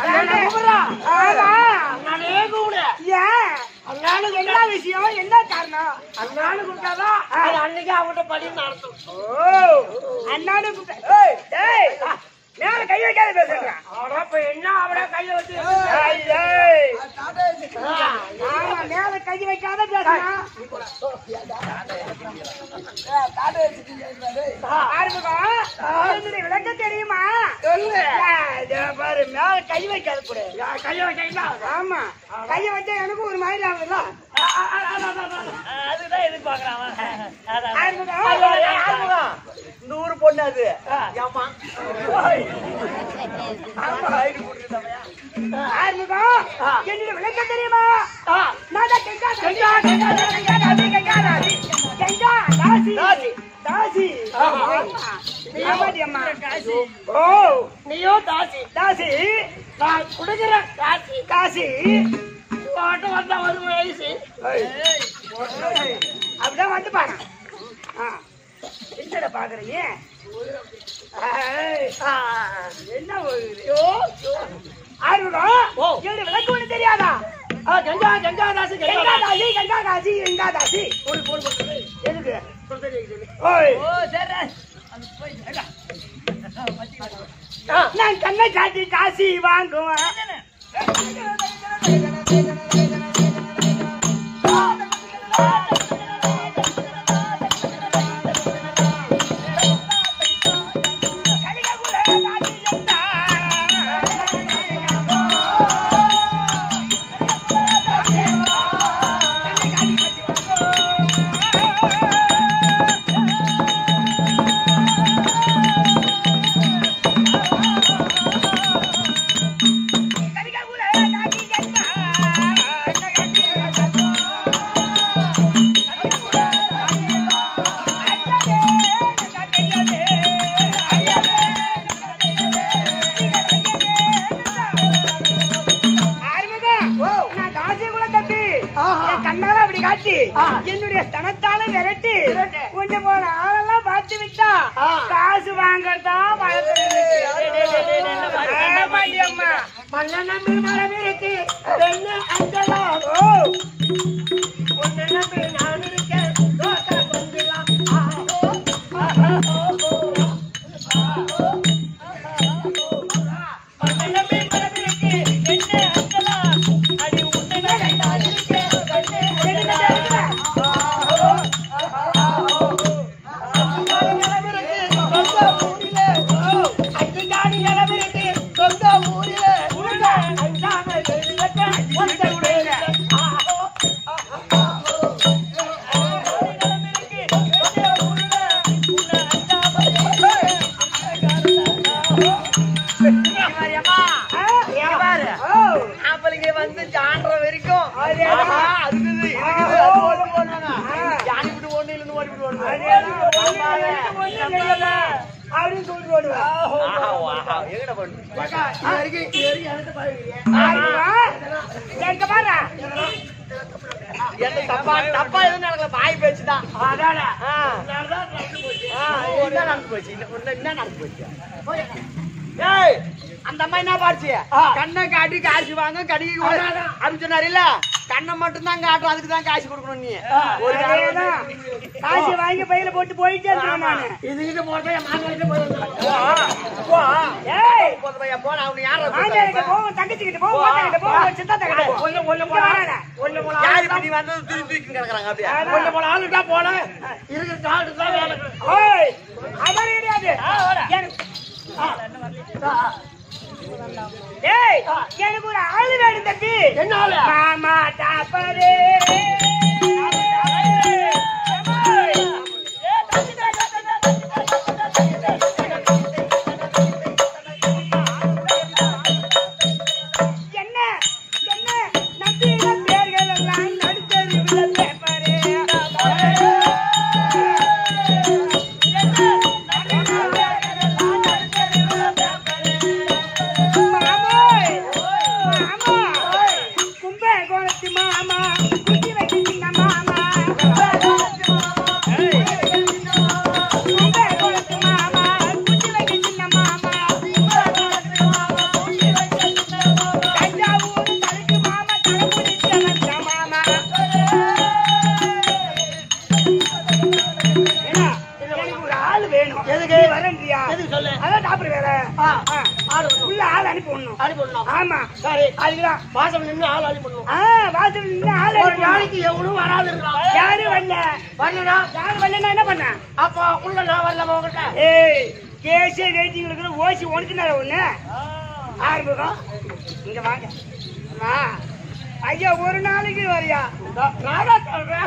அண்ணனை கூப்பிடுறா. ஆமா அண்ணனே கூப்பிடு. ஏன் அண்ணான்னு என்ன சொன்னா- விஷயம் என்ன காரணம் அண்ணான்னு கூப்பிட்டாதான் அது அன்னைக்கு அவன்கிட்ட படின்னு அர்த்தம். ஓ அண்ணானு கூப்பிட்ட ஏய் ஏய் மேல கை வைக்காத பேசுறேன் அவடா இப்ப என்ன அவட கையில வச்சு ஏய் ஏய் ஆ, ஆமா மேல கை வைக்காத பேசுறேன் ஆறுமுகம் என்னுடைய விளக்க தெரியுமா சொல்லு. ஏய், இதோ பாரு மேல கை வைக்காத கூட யா, கைய வைக்கிறீங்களா? ஆமா கைய வச்சா எனக்கும் ஒரு மாதிரி ஆகுதுல்ல ஆ, ஆ, ஆ, ஆ, ஆ, ஆ, ஆ. அதுதான் எதிர்பார்க்கறான் அவன். அதான். ஆறுமுகம் ஆறுமுகம், இந்த ஊரு பொண்ணு அது ஏம்மா ஆமா, ஐடி போட்டுருந்தாமையா? ஆறுமுகம் என்னுடைய விளக்க தெரியுமா ஆ, நான் தான் கெங்கா கெங்கா கெங்கா கெங்கா தாசி கெங்கா தாசி கெங்கா தாசி தாசி. தாசி ஆமா. ஆமாடி அம்மா காசி. ஓ நீயும் தாசி தாசி நான் குடுக்கிற காசி காசி பாட்டு வந்தா ஒரு வயசு அப்படிதான் வந்து பாரு ஆ என்னடா பாக்குறீங்க ஏய், ஆ, என்ன ஒரு ஐயோ, ஐயோ. ஆறுமுகம் ஓ. என்னுடைய விளக்கு ஒண்ணு தெரியாதா ஆ, கங்கா கங்கா தாசி கங்கா கெங்கா தாசி தாசி கெங்கா தாசி கெங்கா தாசி போடு போடு போடு எதுக்கு சொல்லு சொல்லு ஓய் ஆ, நான் கண்ணை காட்டி காசி வாங்குவேன் நான் காசி குல தம்பி என் கண்ணால அப்படி காட்டி என்னுடைய ஸ்தனத்தால விரட்டி கொஞ்ச போன ஆளெல்லாம் பார்த்து விட்டா காசு வாங்கறதா அம்மா மன்னனம்பி மரபிற்கு பெண்ணு அஞ்சலா ஓ உன்னை நம்பி நான் இருக்கேன் தோட்ட கொஞ்சலாம் ஆஹோ ஆஹோ ஆஹோ உன்னை நம்பி மரபிற்கு பெண்ணு அஞ்சலா அடி உன்னை நம்பி நான் இருக்கேன் கண்ணே அஞ்சலா ஆஹோ ஆஹோ நிலவிற்கு சொந்த ஊரிலே அஞ்சுகாணி நிலவிற்கு சொந்த ஊரிலே உள்ள அஞ்சாமை எழுதட்ட ஒத்த உடையில ஆஹோ ஓ ஆம்பளைங்க வந்து ஜான்ற வரைக்கும் அதே ஆஹா, அதுக்குது, இதுக்குது, அது ஒண்ணு போடுவாங்க. ஜானி விட்டு ஒண்ணு இல்லைன்னு ஓடி விடுவாங்க. அப்படின்னு சொல்லிட்டு ஓடுவேன் ஆஹா, ஆஹா, எங்கடா போடு? எங்க பாரு எந்த தப்பா தப்பா எதுவும் நடக்கல பாய் பேச்சுதான் ஆ. ஆ, என்ன நடந்து போச்சு இன்னும் இன்னும் என்ன நடந்து போச்சு ஏய் அந்த அம்மா என்ன பாடுச்சு கண்ணை காட்டி காசு வாங்க கடிக்கு அப்படின்னு சொன்னாரு இல்ல கண்ணை மட்டும் தான் காட்டும் அதுக்கு தான் காசு கொடுக்கணும் நீ ஒரு அதேதான். காசு வாங்கி பையில போட்டு போயிட்டே இருக்கேன் நானு போ. ஏய் போதும் பையா, போடா, அவனை யாரை மாமியார் கிட்ட கூப்பிட்டா? போ தங்கச்சி கிட்ட போ மாமா கிட்ட போ சித்தாத்தா கிட்ட போ இங்க வராத. யாரு இப்ப நீ வந்தது திரும்பி தூக்கி கிடக்குறாங்க அப்படியே ஓய் அதான் கிடையாது எனக்கு- ஏய் எனக்கு ஒரு ஆளு வேணும் தம்பி என்னால மாமா தாப்பரே என்ன என்ன நம்பின பேர்கள் எல்லாம் நடுத்தருவில பேப்பரே மாமா மாமா கும்பகோணத்து மாமா குட்டி வைக்க வேற ஆ. ஆ. ஆள் வரணும். உள்ள ஆள் அனுப்பி விடணும் அடி பண்ணலாம் ஆமா சரி அதுக்குதான் வாசல் நின்று ஆள் அடி பண்ணணும் ஆ, வாசல் நின்னு ஆள் ஒரு அனுப்பி நாளைக்கு எவனும் வராது இருக்கலாம் யாரும் வரல வரலடா யாரும் வரலன்னா என்ன பண்ண அப்ப உள்ள நான் வரலாமா உங்ககிட்ட ஏய் கேஸ் வெயிட்டிங் இருக்கிற ஓசி ஒன்று ஒண்ணு ஆரம்பிக்கும் இங்க வாங்க வா ஐயா ஒரு நாளைக்கு வரியா நானா சொல்றேன்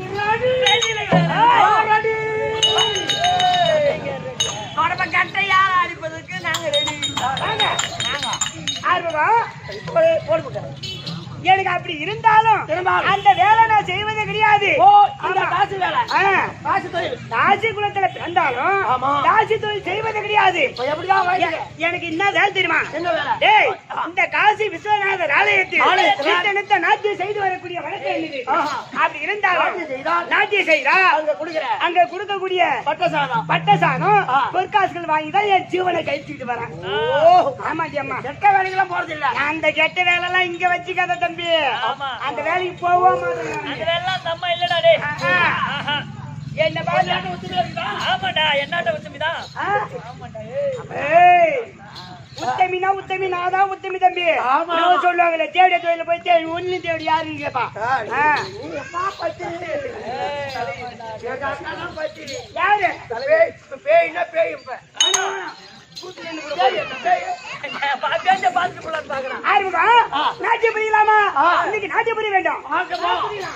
தொடப்ப கட்டையா அடிப்பதற்கு நாங்க ரெடி வாங்க ஆரம்பிக்கும் போட்டு எனக்கு அப்படி இருந்தாலும் இருந்தாலும். அந்த வேலை நான் செய்வது கிடையாது ஓ இந்த ஆமா. காசு வேலை ஆ, காசு தொழில் தாசி குலத்துல பிறந்தாலும் ஆமா. தாசி தொழில் செய்வது கிடையாது இப்ப எப்படிதான் வாங்கி எ- எனக்கு என்ன வேலை தெரியுமா என்ன வேலை டேய் இந்த காசி விஸ்வநாதர் ஆலயத்தில் ஆலயத்துல? நித்த நித்த நாட்டியம் செய்து வரக்கூடிய வழக்கம் என்னது ஆஹா. அப்படி இருந்தாலும் நாட்டியம் செய்தால்? நாட்டியம் செய்தா அங்க குடிக்கிற அங்க கொடுக்கக்கூடிய பட்ட சாதம் பட்ட சாதம் ஆ. பொற்காசுகள் வாங்கி தான் என் ஜீவனை கழிச்சுக்கிட்டு வரேன் ஓ ஆமாடி அம்மா கெட்ட வேலைக்கெல்லாம் போறது இல்ல அந்த கெட்ட வேலை எல்லாம் இங்க வச்சுக்காத தம்பி ஆமா. அந்த வேலைக்கு போவோம் மாட்டேன் அந்த வேலைலாம் அந்த அம்மா இல்லடா டேய் ஆஹா. ஆஹா. என்ன பாரு கல்யாணம் ஒத்துமையா இருக்குதா? ஆமாடா என்னாட்ட உத்தமிதான் ஆ? ஏய், உத்தமினா உத்தமி நான் தான் உத்தமி தம்பி ஆமா. நான் சொல்லுவாங்களே தேடி தொழில போய் தேடி ஒண்ணு தேடி யாருன்னு கேப்பா ஏய், ஆ. நீ எப்பா பத்திரி? எங்க அண்ணாதான் பத்திரி. யாரு பேய், இப்ப பேய்னா பேய் இப்ப. ஆமா. கூத்துல இருந்து கூட பேய் என்ன பேய்? பேச்ச பாத்துட்டு போலான்னு பாக்குறான் ஆரம்பிக்கும் நாட்டியம் புரியலாமா ஆ. இன்னைக்கு நாட்டியம் புரிய வேண்டும் ஆகமா.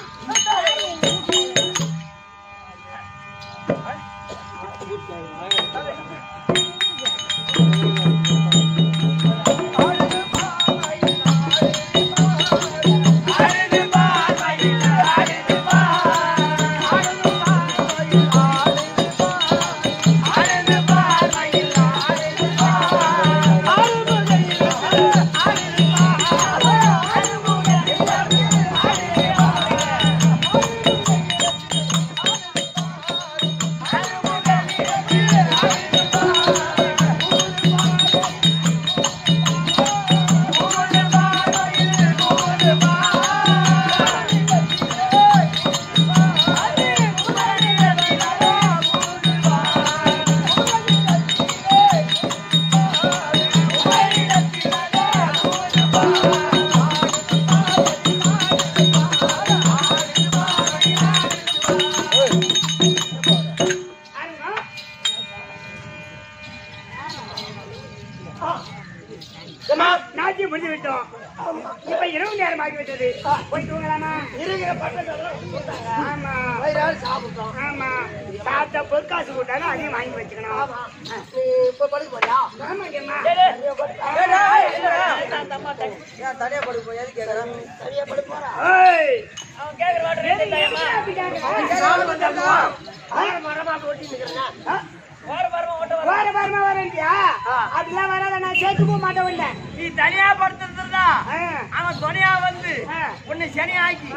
ஏம்மா, நாட்டியம் முடிஞ்சு விட்டோம் இப்ப இரவு நேரம் ஆகிவிட்டது போய் தூங்கலாமா இருக்கிற பட்டத்தெல்லாம் கொடுத்தாங்க. ஆமா வயிறார சாப்பிட்டோம். ஆமா சாப்பிட்டா பொற்காசு போட்டாலும் அதையும் வாங்கி வச்சுக்கணும் ஆமா. நீ இப்ப படுக்க போறியா? ஆமாங்கம்மா ஏய், ஏய், என்னடா? ஏன் தனியா படுக்க போய் எதுக்கு கேக்குற? தனியா படுக்க போறா? ஏய் அவன் கேக்குற வாட்டு ரேட்டு இல்லையாம்மா அப்படி கேக்குற? நானும் வந்தேம்மா. ஆறு மரமா போட்டு நிக்கிறேன். ஆ? வார வாரமா ஓட்ட வர வார வாரமா வரேன்டியா அப்படிலாம் வராத நான் சேர்த்து போக மாட்டேன் உன்னை. நீ தனியா படுத்துறதா ஆ. அவன் துணையா வந்து ஆ. உன்னை சனி ஆக்கி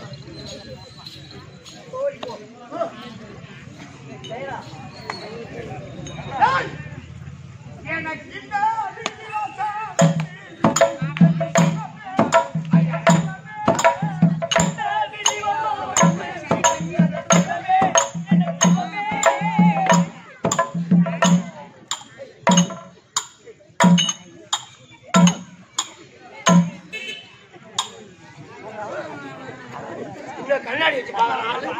எனக்கு இந்த இங்க கண்ணாடி வச்சு பாக்குறான் ஆளு.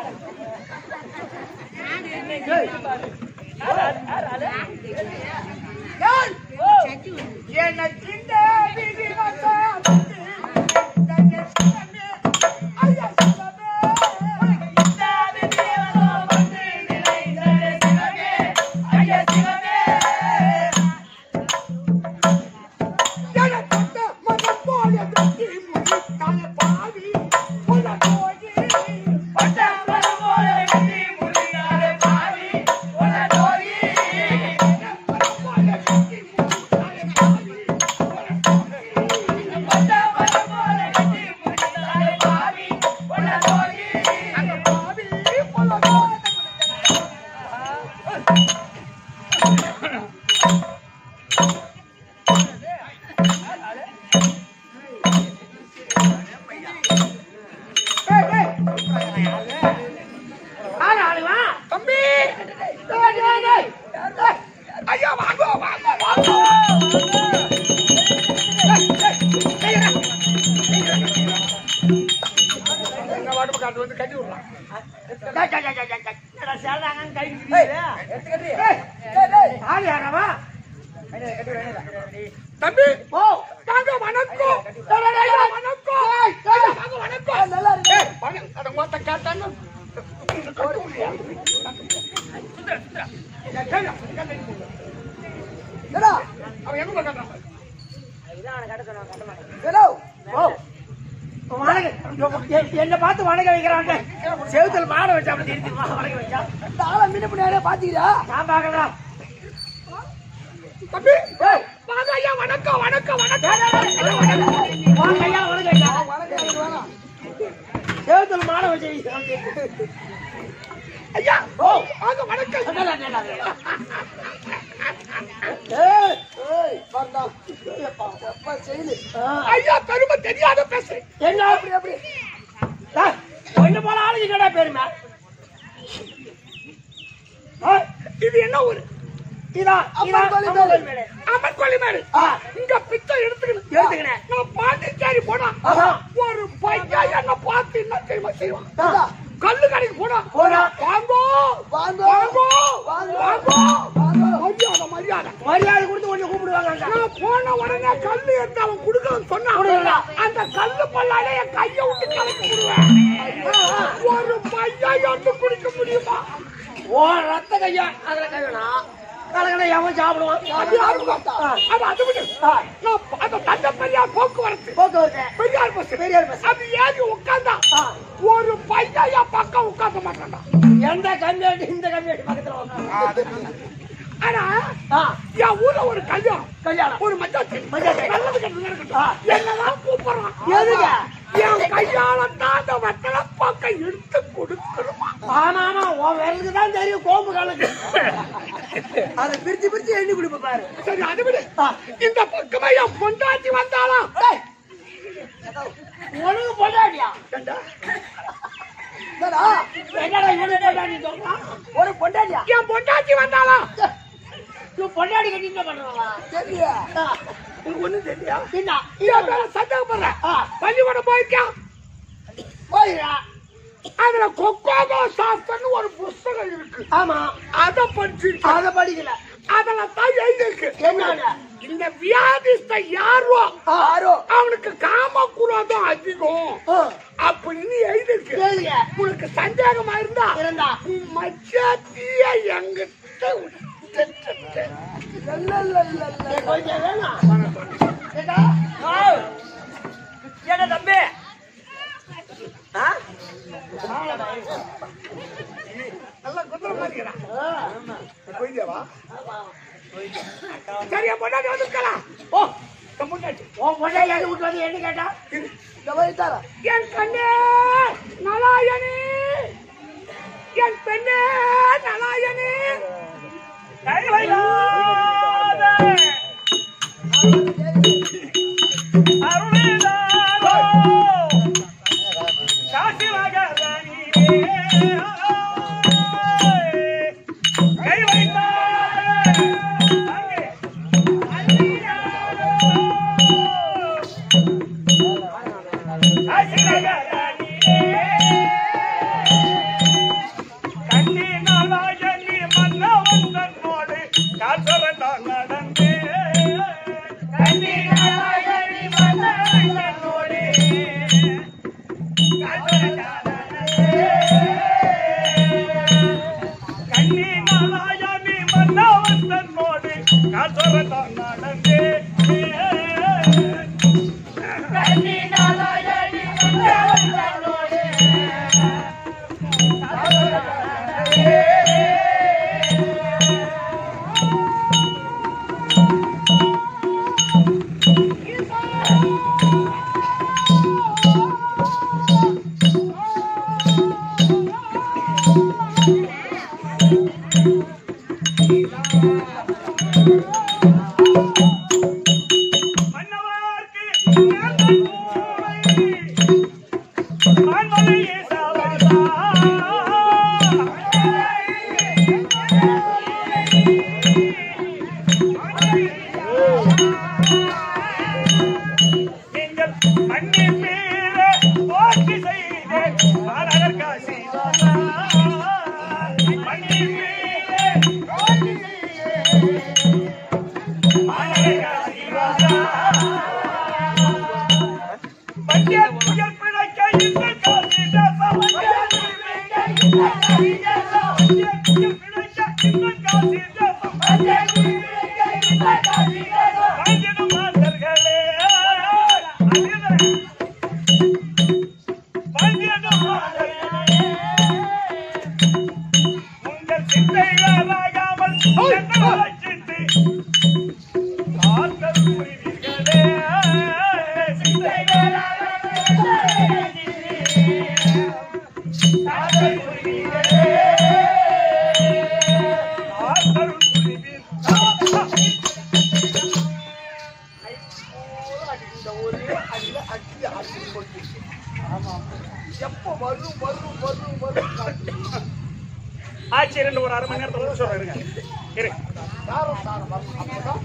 எனக்கு இந்த விதி வந்தால் தன்னை சிவமே, ஐயா சிவமே, இந்த விதி வந்தால் வந்து நிலைத்தது சிவமே, ஐயா சிவமே. எனக்கொத்த மனம் போல வெட்டி முடித்தால் பாவி, உன போய் ஒத்த மனம் போல வெட்டி முடித்தால் பாவி, உன போய் மனம் போல வெட்டி முடித்தால் பாவி, தம்பி ஓ வாங்க வணக்கம் டேய், டேய், டேய், டேய். வணக்கம் டேய், டேய். ஐயா, வாங்க வணக்கம் நல்லா இருக்கு. ஏய், வாங்க, அட மொத்த கேட்டான்னு. என்னடா? அவன் எங்க போய் கேட்டான்? ஹலோ ஓ வணக்கம் எ- என்ன பார்த்து வணக்க வைக்கிறாங்க செவுத்துல மாடை வச்சா அப்படி திருப்பி வா- வணக்க வச்சா இந்த ஆளை முன்ன பின்னாடியே பாத்தீங்களா நான் பாக்கலாம் தம்பி வாங்க ஐயா வணக்கம் வணக்கம் வணக்கம் வாங்க ஐயா வணக்கம் ஐயா வணக்கம் செவுத்துல மாடை வச்சு ஐயா ஓ வாங்க வணக்கம் ஏய் ஏய் வரடா எப்பா எப்பா செய்து ஐயா பெருமை தெரியாத பேசுறேன் என்ன அப்படி அப்படி டேய், ஒண்ணு போல ஆளுக்கு என்னடா பெருமை ஆ, இது என்ன ஊரு இதான் இதான் அம்மன் மேடு. அம்மன் கொல்லிமேடு ஆ. இங்க பிச்சை எடுத்துக்கணும் எடுத்துக்கினேன். நான் பாண்டிச்சேரி போனா ஆஹா. ஒரு பையன் என்ன பார்த்து என்ன தெரியுமா செய்வான் தாத்தா, கல்லு கடைக்கு போனா போனா. வாங்கோ வாங்கோ. வாங்கோ வாங்கோ. வாங்கோ வாங்கோ. மரியாதை மரியாதை மரியாதை கொடுத்து கொஞ்சம் கூப்பிடுவாங்க அங்க. நான் போன உடனே கல்லு எடுத்து அவன் குடுக்கணும்னு சொன்னான் கொடுக்கலாம். அந்த கல்லு பல்லால என் கையை விட்டு கலக்கி விடுவேன் ஒரு பையன் எடுத்து குடிக்க முடியுமா ஓ ரத்த கையா அதுல கை வேணாம் கலக்கடை எவன் சாப்பிடுவான் அது யாரும் பார்த்தா ஆ. அது அது விடு ஆ. நான் அந்த தந்தை பெரியார் போக்குவரத்து போக்குவரத்து பெரியார் பஸ் பெரியார் பஸ். அது ஏறி உட்கார்ந்தா ஆ. ஒரு பையன் என் பக்கம் உட்கார்ந்த மாட்டான்டா எந்த கம்யூனிட்டி இந்த கம்யூனிட்டி பக்கத்துல உட்காந்து. ஆனா ஆ என் ஊர்ல ஒரு கல்யாணம் கல்யாணம் ஒரு மச்சாச்சி மச்சாச்சி. நல்லது கெட்டது ஆ. நடக்கட்டும் என்னதான் கூப்பிடுறான் எதுக்கு? என் கையால தான் அந்த வெத்தலை பாக்க எடுத்து கொடுக்கணுமா ஆமா ஆமா உன் விரலுக்கு தான் தெரியும் கோம்பு கலக்கு அதை பிரிச்சு பிரிச்சு எண்ணி குடிப்ப பாரு சரி அது விடு ஆ. இந்த பக்கமா என் பொண்டாட்டி வந்தாலாம் டேய், உனக்கு பொண்டாட்டியா ஏண்டா? என்னடா என்னடா இவனுக்கு பொண்டாட்டி சொல்றான் ஒரு பொண்டாட்டியா என் பொண்டாட்டி வந்தாலாம் இவன் பொண்டாட்டி கட்டி என்ன பண்றாங்களா தெரியல உனக்கு ஒண்ணும் தெரியா என்ன என் மேல சந்தேகப்படுறேன் ஆ. பள்ளிக்கூடம் போயிருக்கேன் போயிடா அதுல கொக்கோகோ சாஸ்திரம்னு ஒரு புஸ்தகம் இருக்கு ஆமா அத படிச்சிருக்கேன் அத படிக்கல அதுல தான் எழுதிருக்கு என்னன்னு இந்த வியாதிஸ்த யாரோ ஆரோ அவனுக்கு காம குரோதம் அதிகம் அப்படின்னு எழுதிருக்கு கேளுங்க உனக்கு சந்தேகமா இருந்தா இருந்தா உன் மச்சாத்திய எங்கிட்ட விட்டுட்டு. ஏய், கொஞ்சம் வேணாம் கேட்டா என்ன தம்பி ஆ? நல்லா குதிரை மாதிரி இருக்கிறான். போயிட்டியாவா? சரி, என் பொண்டாட்டி வந்திருக்கலாம். ஓ, என் பொண்டாட்டி. உன் பொண்டாட்டி எங்க விட்டு வந்து என்ன கேட்டா இந்த மாதிரி தாரா என் கண்ணே நலாயனே என் பெண்ணே நலாயனே கை வைக்காத அருளிலாரோ காசி மகரணியே கை வைக்காத அங்கே அருளிலாரோ காசி மகரணியே கண்ணி நாளாயணி மன்னவந்தனோடு காசரதான் நடந்தே கண்ணி நாளாயணி மன்னவந்தனோடு காசரதான் நடந்தே கண்ணி நாளாயணி மன்னவந்தனோடு காசரதான் நடந்தே கண்ணி நாளாயணி மன்னவந்தனோடு உங்கள் சிந்தை வேறாகாமல் என்னை சிந்தை காத்தல் புரிவீர்களே சிந்தை காத்தல் புரிவீர்களே காத்தல் புரிவீர் எப்ப வரும் வரும் வரும் வரும் ஆட்சி ரெண்டு ஒரு அரை மணி நேரத்துல முடிச்சு இருங்க இரு தாரம் தாரம் வரும் அப்பதான்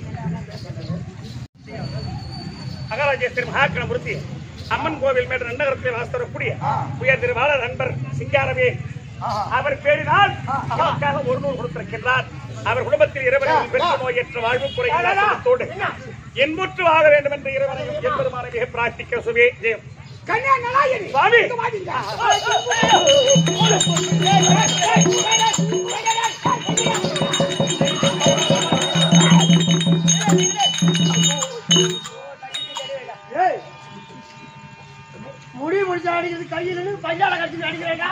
மகாராஜேஸ்வரி மகாக்கணபுரத்தி அம்மன் கோவில் மேல் நன்னகரத்தில் வாஸ்தரக்கூடிய உயர் திருவாளர் நண்பர் சிங்காரவே அவர் பேரினால் நமக்காக ஒரு நூல் கொடுத்திருக்கின்றார் அவர் குடும்பத்தில் இறைவனையும் பெற்ற நோயற்ற வாழ்வு குறையில்லாதோடு என்புற்று வாழ வேண்டும் என்ற இறைவனையும் என்பதுமான மிக பிரார்த்திக்க சுவே ஜெயம் கன்யா நலாயணி சுவாமி ஏய் முடி முடிச்சு அடிக்கிறது கையில பையால கட்டி அடிக்கிறேங்க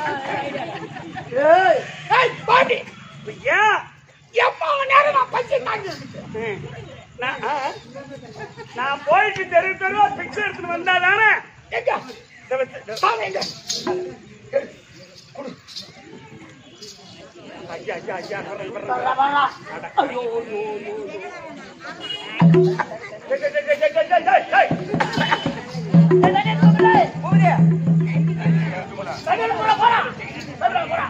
ஏய் ஏய் பாண்டி ஏன் எவ்வளவு நேரம் நான் பஞ்சு தாங்கி ம். நான் ஆ, நான் போயிட்டு தெரு தெருவா பிக்சர் எடுத்துட்டு வந்தா தானே எங்க சாமி எங்க ஐயா ஐயா ஐயா வர்றேன், வர்றேன். வர்றா, வர்றா. ஐயோ, ஐயோ, ஐயோ, ஐயோ. டேய், டேய், டேய், டேய், டேய், டேய், டேய், டேய். தண்ணியில போடா, போடா. போடா, போடா.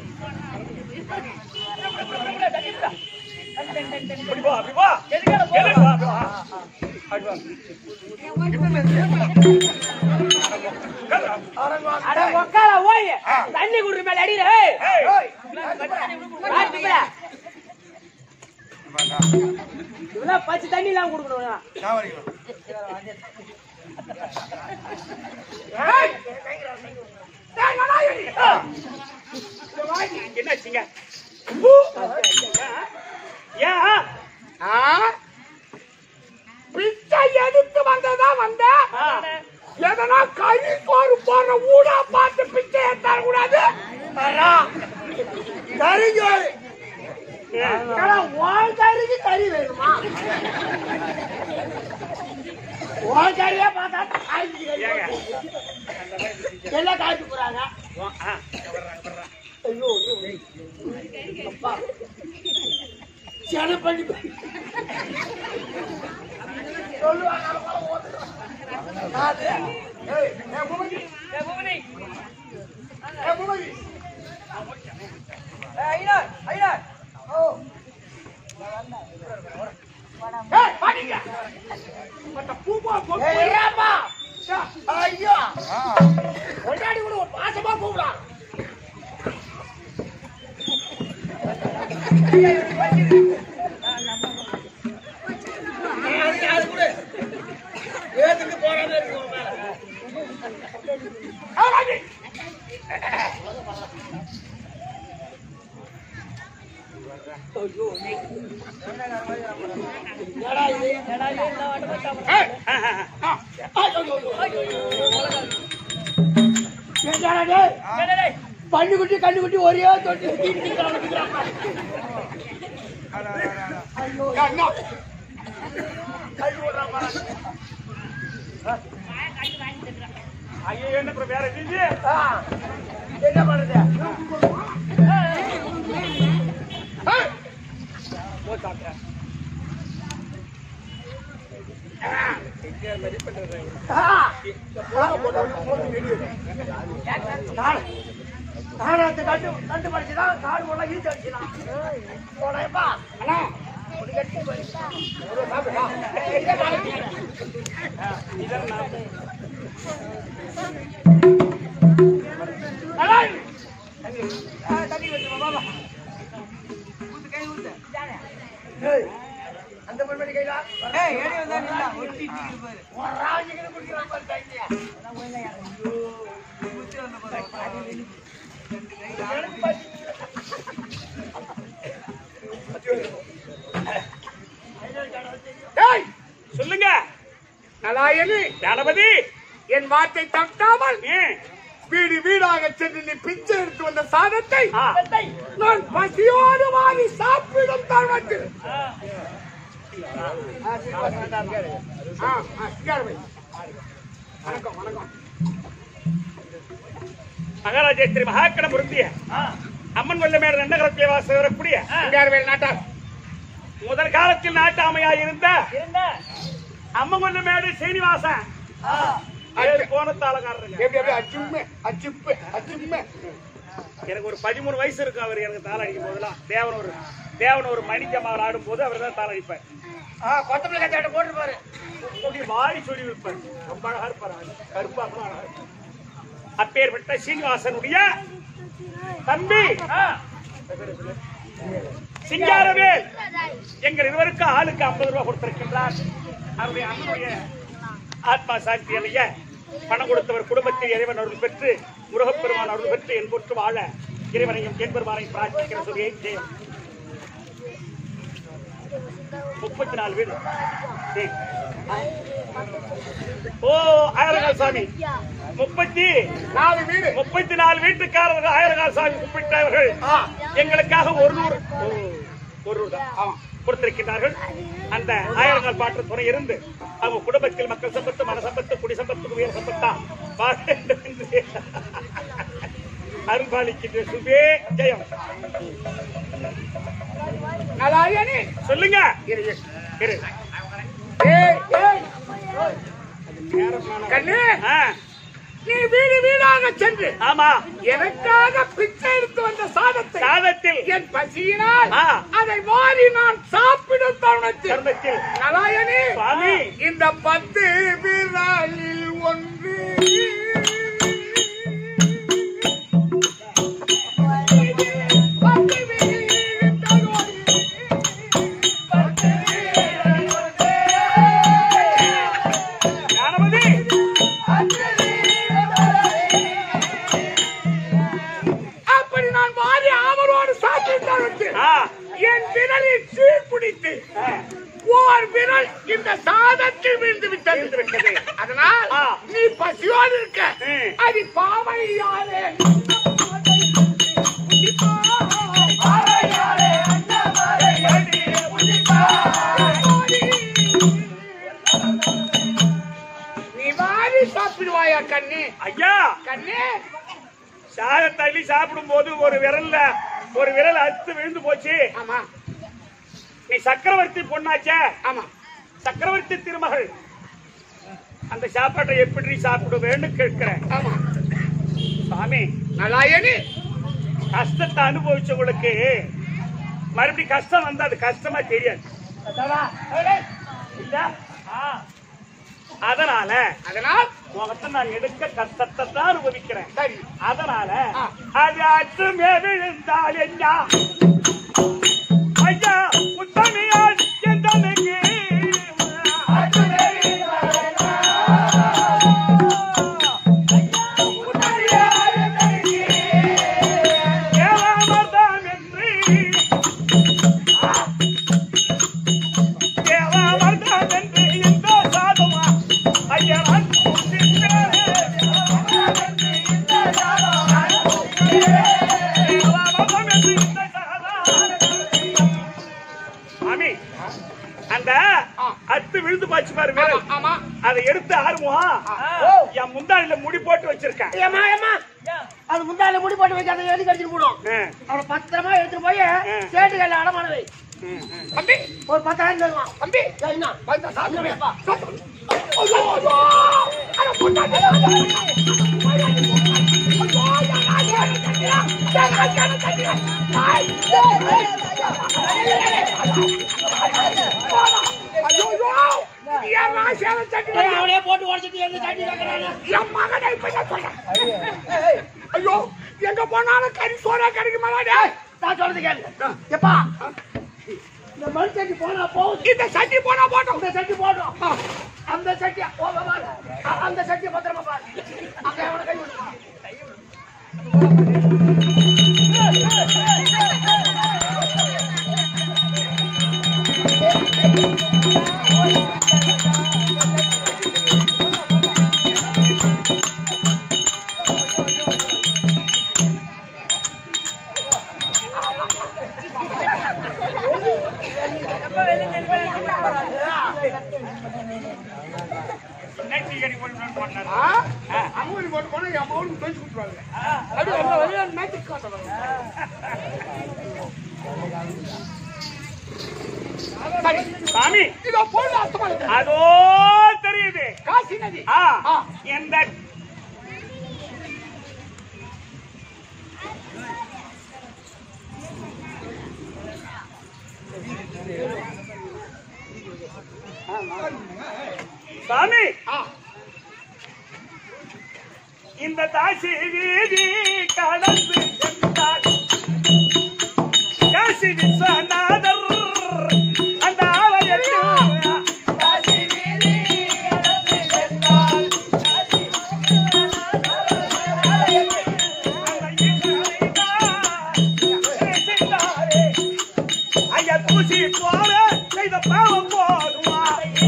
அப்படி போ, அப்படி போ. எதுக்கு வா, அப்படி வா. அப்படி வா. அட, உக்கார, ஓய். தண்ணி குடுற மேல அடியில, ஏய். ஏய், பாத்து போடா. இவெல்லாம் பச்சை தண்ணி எல்லாம் கொடுக்கணும் ஏய். ஏய், நலாயணி. என்னாச்சுங்க ஏன் ஆ? பிச்சை எதிர்த்து வந்ததா வந்த ஆ. எதனா கறி சோறு போடுற ஊடா பார்த்து பிச்சை ஏத்தார கூடாது கறிஞ்சோறு உன் கறிக்கு கறி வேணுமா உன் கறியா பார்த்தா காய்ச்சி கறி ஏங்க. போட்டு. எல்லாம் காய்ச்சி போறாங்க உன்- ஆ, வர்றாங்க, வர்றாங்க. ஐயோ ஐயோ. அப்பா சென பண்ணி சொல்லுவாங்க அப்புறம் ஓதுறாங்க. அது. ஏய், ஏய், பூபதி. ஏய், பூபதி. ஏய், ஐயனார், ஐயனார். ஓ. ஏய், பாட்டிங்க. மத்த பூ போ, போ, போ. ஐயோ கொண்டாடி கூட ஒரு மாசமா கூப்பிடான் பண்ணு குட்டி கண்ணு குட்டி ஒரே தொட்டி ஐயோ அண்ணா ஐயோ, என்ன அப்புறம் வேற செஞ்சு ஆ, என்ன பண்ணுது ஏய், ஆ, காடு. காடாத்து கண்டு கண்டு படிச்சுதான் காடு உள்ள ஈத்து அடிச்சுதான் போனேப்பா அண்ணா ஒரு கட்டி போய் ஒரு சாப்பிடா எங்க நாளைக்கு அலாய் ஆ, தண்ணி வச்சு பாபா ஊத்து கை ஊத்து ஏய் அந்த பொண்ணு டேய், சொல்லுங்க நலாயனி கணபதி என் வார்த்தை தட்டாமல் ம். வீடு வீடாக சென்று நீ பிச்சை எடுத்து வந்த சாதத்தை ஆ. நான் பசியோடு வாரி சாப்பிடும் தருணத்தில் ஆ, ஆ, சிங்கார வை. வணக்கம் வணக்கம் மகாராஜேஸ்வரி மகாக்கணம் உருந்திய அம்மன் கொல்ல மேல நன்னகரத்தை வாச வரக்கூடிய சிங்காரவேல் நாட்டார் முதல் காலத்தில் நாட்டாமையா இருந்த இருந்த அம்மன் கொல்ல மேடு சீனிவாசன் ஏழு கோணத்தாளக்காரருங்க எப்படி எப்படி அச்சுமே அச்சுப்பு அச்சுமே எனக்கு ஒரு பதிமூணு வயசு இருக்கும் அவர் எனக்கு தாள அடிக்கும் போதெல்லாம் தேவன் ஒரு தேவன் ஒரு மணிக்கம்மாவில் ஆடும் போது அவர் தான் தாள அடிப்பார் கொத்தமல்லி கத்தாட்ட போட்டுருப்பாரு அப்படி வாரி சொல்லி வைப்பார் ரொம்ப அழகா இருப்பார் அவர். கருப்பா கூட அழகா இருப்பார். அப்பேற்பட்ட சீனிவாசனுடைய தம்பி சிங்காரவேல் எங்கள் இருவருக்கும் ஆளுக்கு ஐம்பது ரூபாய் கொடுத்திருக்கின்றார் அவருடைய அண்ணனுடைய ஆத்மா சாந்தி அடைய பணம் கொடுத்தவர் குடும்பத்தில் இறைவன் அருள் பெற்று முருகப்பெருமான் அருள் பெற்று என்பொற்று வாழ இறைவனையும் என்பெருமானையும் பிரார்த்திக்கிற சொல்லியை ஜெயம் முப்பத்தி நாலு வீடு சரி. ஓ ஆயிரங்கால் சாமி முப்பத்தி நாலு வீடு முப்பத்தி நாலு வீட்டுக்காரர்கள் ஆயிரங்கால் சாமி கூப்பிட்டவர்கள் எங்களுக்காக ஒரு நூறு ஓ, ஒரு நூறு தான். ஆமா கொடுத்திருக்கிறார்கள் அந்த ஆயிரங்கால் பாட்டு துணை இருந்து அவங்க குடும்பத்தில் மக்கள் சம்பத்து மன சம்பத்து குடி சம்பத்து உயர் சம்பத்தா பாட்டு என்று அருள்பாலிக்கின்ற சுபே ஜெயம் நலாயனி சொல்லுங்க இரு, இரு. ஏய் ஏய் கண்ணு ஆ, நீ வீடு வீடாக சென்று ஆமா எனக்காக பிச்சை எடுத்து வந்த சாதத்தை சாதத்தில் என் பசியினால் ஆ. அதை வாரி நான் சாப்பிடும் தருணத்தில் தர்மத்தில் நலாயனி சுவாமி இந்த பத்து விரலில் ஒன்று பத்து விரலில் தருணத்தில் பத்து விரலில் ஒன்று. கணபதி அப்படி நான் வாரி ஆவலோடு சாப்பிட்டு ஆ, என் விரலில் சீர் பிடித்து ஓர் விரல் இந்த சாதத்தில் விழுந்து விட்டது விட்டது. அதனால் ஆ. நீ பசியோடு இருக்க ம். அது பாவையாலே நீ வாரி சாப்பிடுவாயா கண்ணு ஐயா கண்ணு சாதத்தை அள்ளி சாப்பிடும் போது ஒரு விரல்ல ஒரு விரல் அறுத்து விழுந்து போச்சு ஆமா நீ சக்கரவர்த்தி பொண்ணாச்சே ஆமா சக்கரவர்த்தி திருமகள் அந்த சாப்பாட்டை எப்படி சாப்பிடுவேன்னு கேட்கிறேன் ஆமா சாமி நலாயனி கஷ்டத்தை அனுபவிச்சவங்களுக்கு மறுபடியும் கஷ்டம் வந்தா அது கஷ்டமா தெரியாது இல்ல? ஆ. அதனால அதனால் உங்ககிட்ட நான் எடுக்க கஷ்டத்தை தான் அனுபவிக்கிறேன் சரி அதனால ஆ. அது அற்றுமே விழுந்தால் என்ன ஐயா உத்தமியால் எந்தனுக்கு தேவாமர்தான் என்று தேவாமர்தான் என்று இந்த சாதமா ஐயா மாமி அந்த அத்து விழுந்து பாச்சு பாரு ஆமா விரல். ஆமா அதை எடுத்து ஆறுமுகம் என் முந்தானில முடி போட்டு வச்சிருக்கேன் ஏமா ஏமா அது முந்தால முடி போட்டு வைக்காத எது கடிச்சிட்டு போடும் ஆ, அவளை பத்திரமா எடுத்துட்டு போய் சேட்டு கையில அடமான வை ம், ம். தம்பி ஒரு பத்தாயிரம் தருவான் தம்பி என்ன வந்து சாப்பிடு. வைப்பா. ஐயோ, ஐயோ. அட பொண்டாட்டி. ஐயோ, யாராவது கட்டியா? யாராவது கட்டியா? ஐய், ஐயோ, ஐயோ. ஏன் நான் சேலை கட்டி ஏய், அவனே போட்டு உடச்சிட்டு எந்த சட்டி கேட்கறாங்க என் மகனை இப்ப நான் சொல்றேன். ஐயோ எங்க போனாலும் கறி சோறா கிடைக்குமா டேய்? நான் சொல்றது கேளு எப்பா இந்த மண் சட்டி போனா போகுது இந்த சட்டி போனா போட்டோம் இந்த சட்டி போட்டோம் அந்த சட்டியா ஓ பாரு அ- அந்த சட்டியை பத்திரமா பாரு அங்க எவனை கை விடுமா நெட்டி கடி கொண்டு போனாரு அம்மூரி போட்டு போனா என் மவுனுக்கு தோச்சு கொடுத்துருவாங்க அப்படியே வர வழியா மேட்ச் காட்டுவாங்க சாமி இதோ போல அர்த்தமா இருக்கு அதோ தெரியுது காசி நதி ஆ ஆ. எந்த சாமி இந்த தாசி வீதி கடந்து சென்றார் காசி விஸ்வநாதர் அந்த ஆலயத்தில் காசி வீதி கடந்து சென்றார் ஐயா தூசி போல செய்த பாவம் போதுமா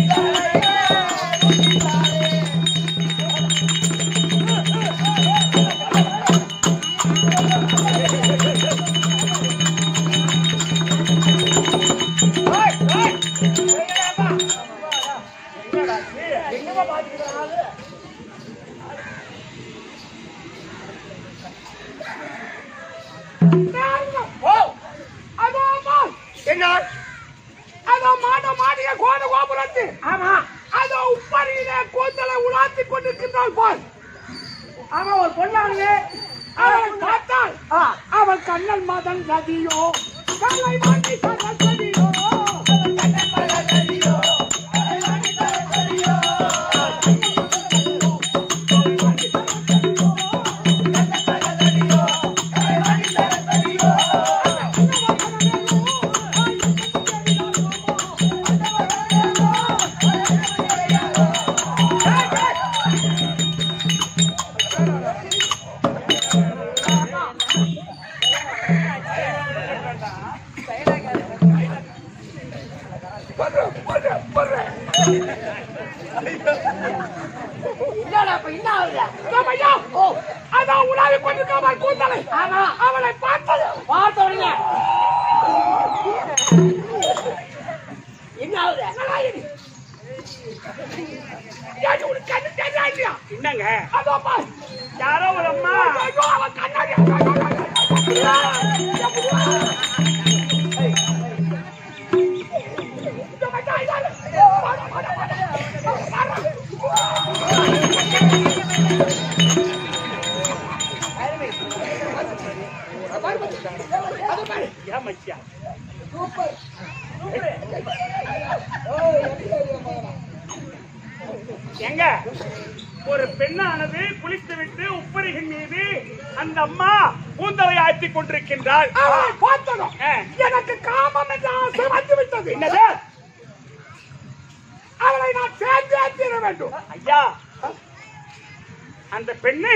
ஓ அதோ அம்மா என்ன அதோ மாட மாடிய கோட கோபுரத்து ஆமா அதோ உப்பரியிலே கூந்தலை உலாத்தி கொண்டிருக்கின்றாள் பார் ஆமா ஒரு பொண்ணாளுங்க அவளை பார்த்தால் ஆ அவள் கண்ணல் மதன் நதியோ கலை மணி சரஸ்வதியோ என்னடா இப்ப என்ன ஆகுது ஐயா ஓ அதோ உலாவி கொண்டிருக்காமல் கூந்தலை ஆமா அவளை பார்த்தது பார்த்த உடனே என்ன ஆகுது ஏடி உனக்கு கண்ணு தெரியா இல்லையா என்னங்க அதோ பார் யாரோ ஒரு அம்மா ஐயோ அவன் கண்ணாடி ஏன் மச்சியா எங்க ஒரு பெண்ணானது குளித்து விட்டு உப்பரிகின் மீது அந்த அம்மா பூந்தலை ஆய்த்தி கொண்டிருக்கின்றாள் அவளை பார்த்ததும் ஆ. எனக்கு காமம் என்ற ஆசை வந்து விட்டது என்னது அவளை நான் சேர்ந்தே தீர வேண்டும் ஐயா அந்த பெண்ணை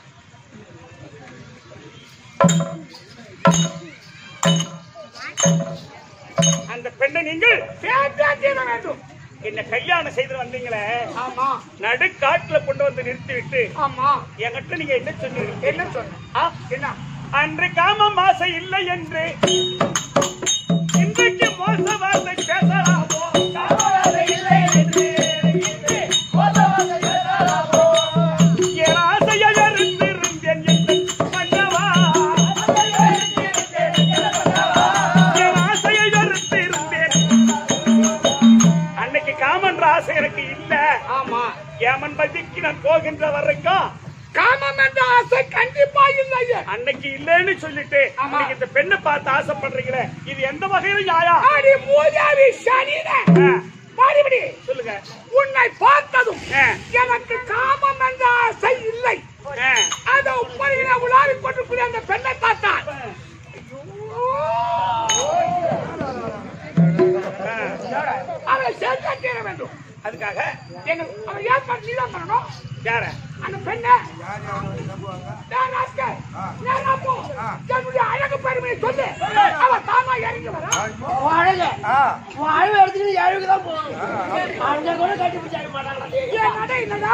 அந்த பெண்ணை நீங்கள் சேர்ந்தே தீர வேண்டும் என்ன கல்யாணம் செய்து வந்தீங்களே ஆமா நடுக்காட்டுல கொண்டு வந்து நிறுத்தி விட்டு ஆமா என்கிட்ட நீங்க என்ன சொன்னீங்க என்ன சொன்ன ஆ? என்ன அன்று காமம் ஆசை இல்லை என்று இன்றைக்கு மோச வார்த்தை பேசலாமோ காமம் இல்லை என்று இன்று மோச வார்த்தை பேசலாமோ? என் ஆசையை வெறுத்திருந்தேன் என் மன்னவா. என் ஆசையை வெறுத்திருந்தேன். அன்னைக்கு காமன்ற ஆசை எனக்கு இல்ல ஆமா ஏமன் பதிக்கு நான் போகின்ற வரைக்கும் காமம் என்ற ஆசை கண்டிப்பா இல்லையே அன்னைக்கு இல்லைன்னு சொல்லிட்டு இன்னைக்கு இந்த பெண்ணை பார்த்து ஆசைப்படுறீங்களே இது எந்த வகையில நியாயா அடி மூதாவி சனின ஆ, மறுபடி சொல்லுங்க உன்னை பார்த்ததும் ஆ, எனக்கு காமம் என்ற ஆசை இல்லை ஆ. அதை உப்பரிகளை உலாவிக் கொண்டிருக்கிற அந்த பெண்ணை பார்த்தான் வேண்டும் அதுக்காக என்ன அவன் ஏன் பண்ணி தான் பண்ணணும் யார அந்த பெண்ணை நான் ராஸ்கல். நான் ராமு. என்னுடைய அழகு பெருமையை சொல்லு அவன் தானா இறங்கி வரா அழகு அழகு எடுத்துக்கிட்டு அழகு தான் போகணும் அங்க கூட கட்டி பிடிச்சாக்க மாட்டாங்களா ஏன் நடை என்னடா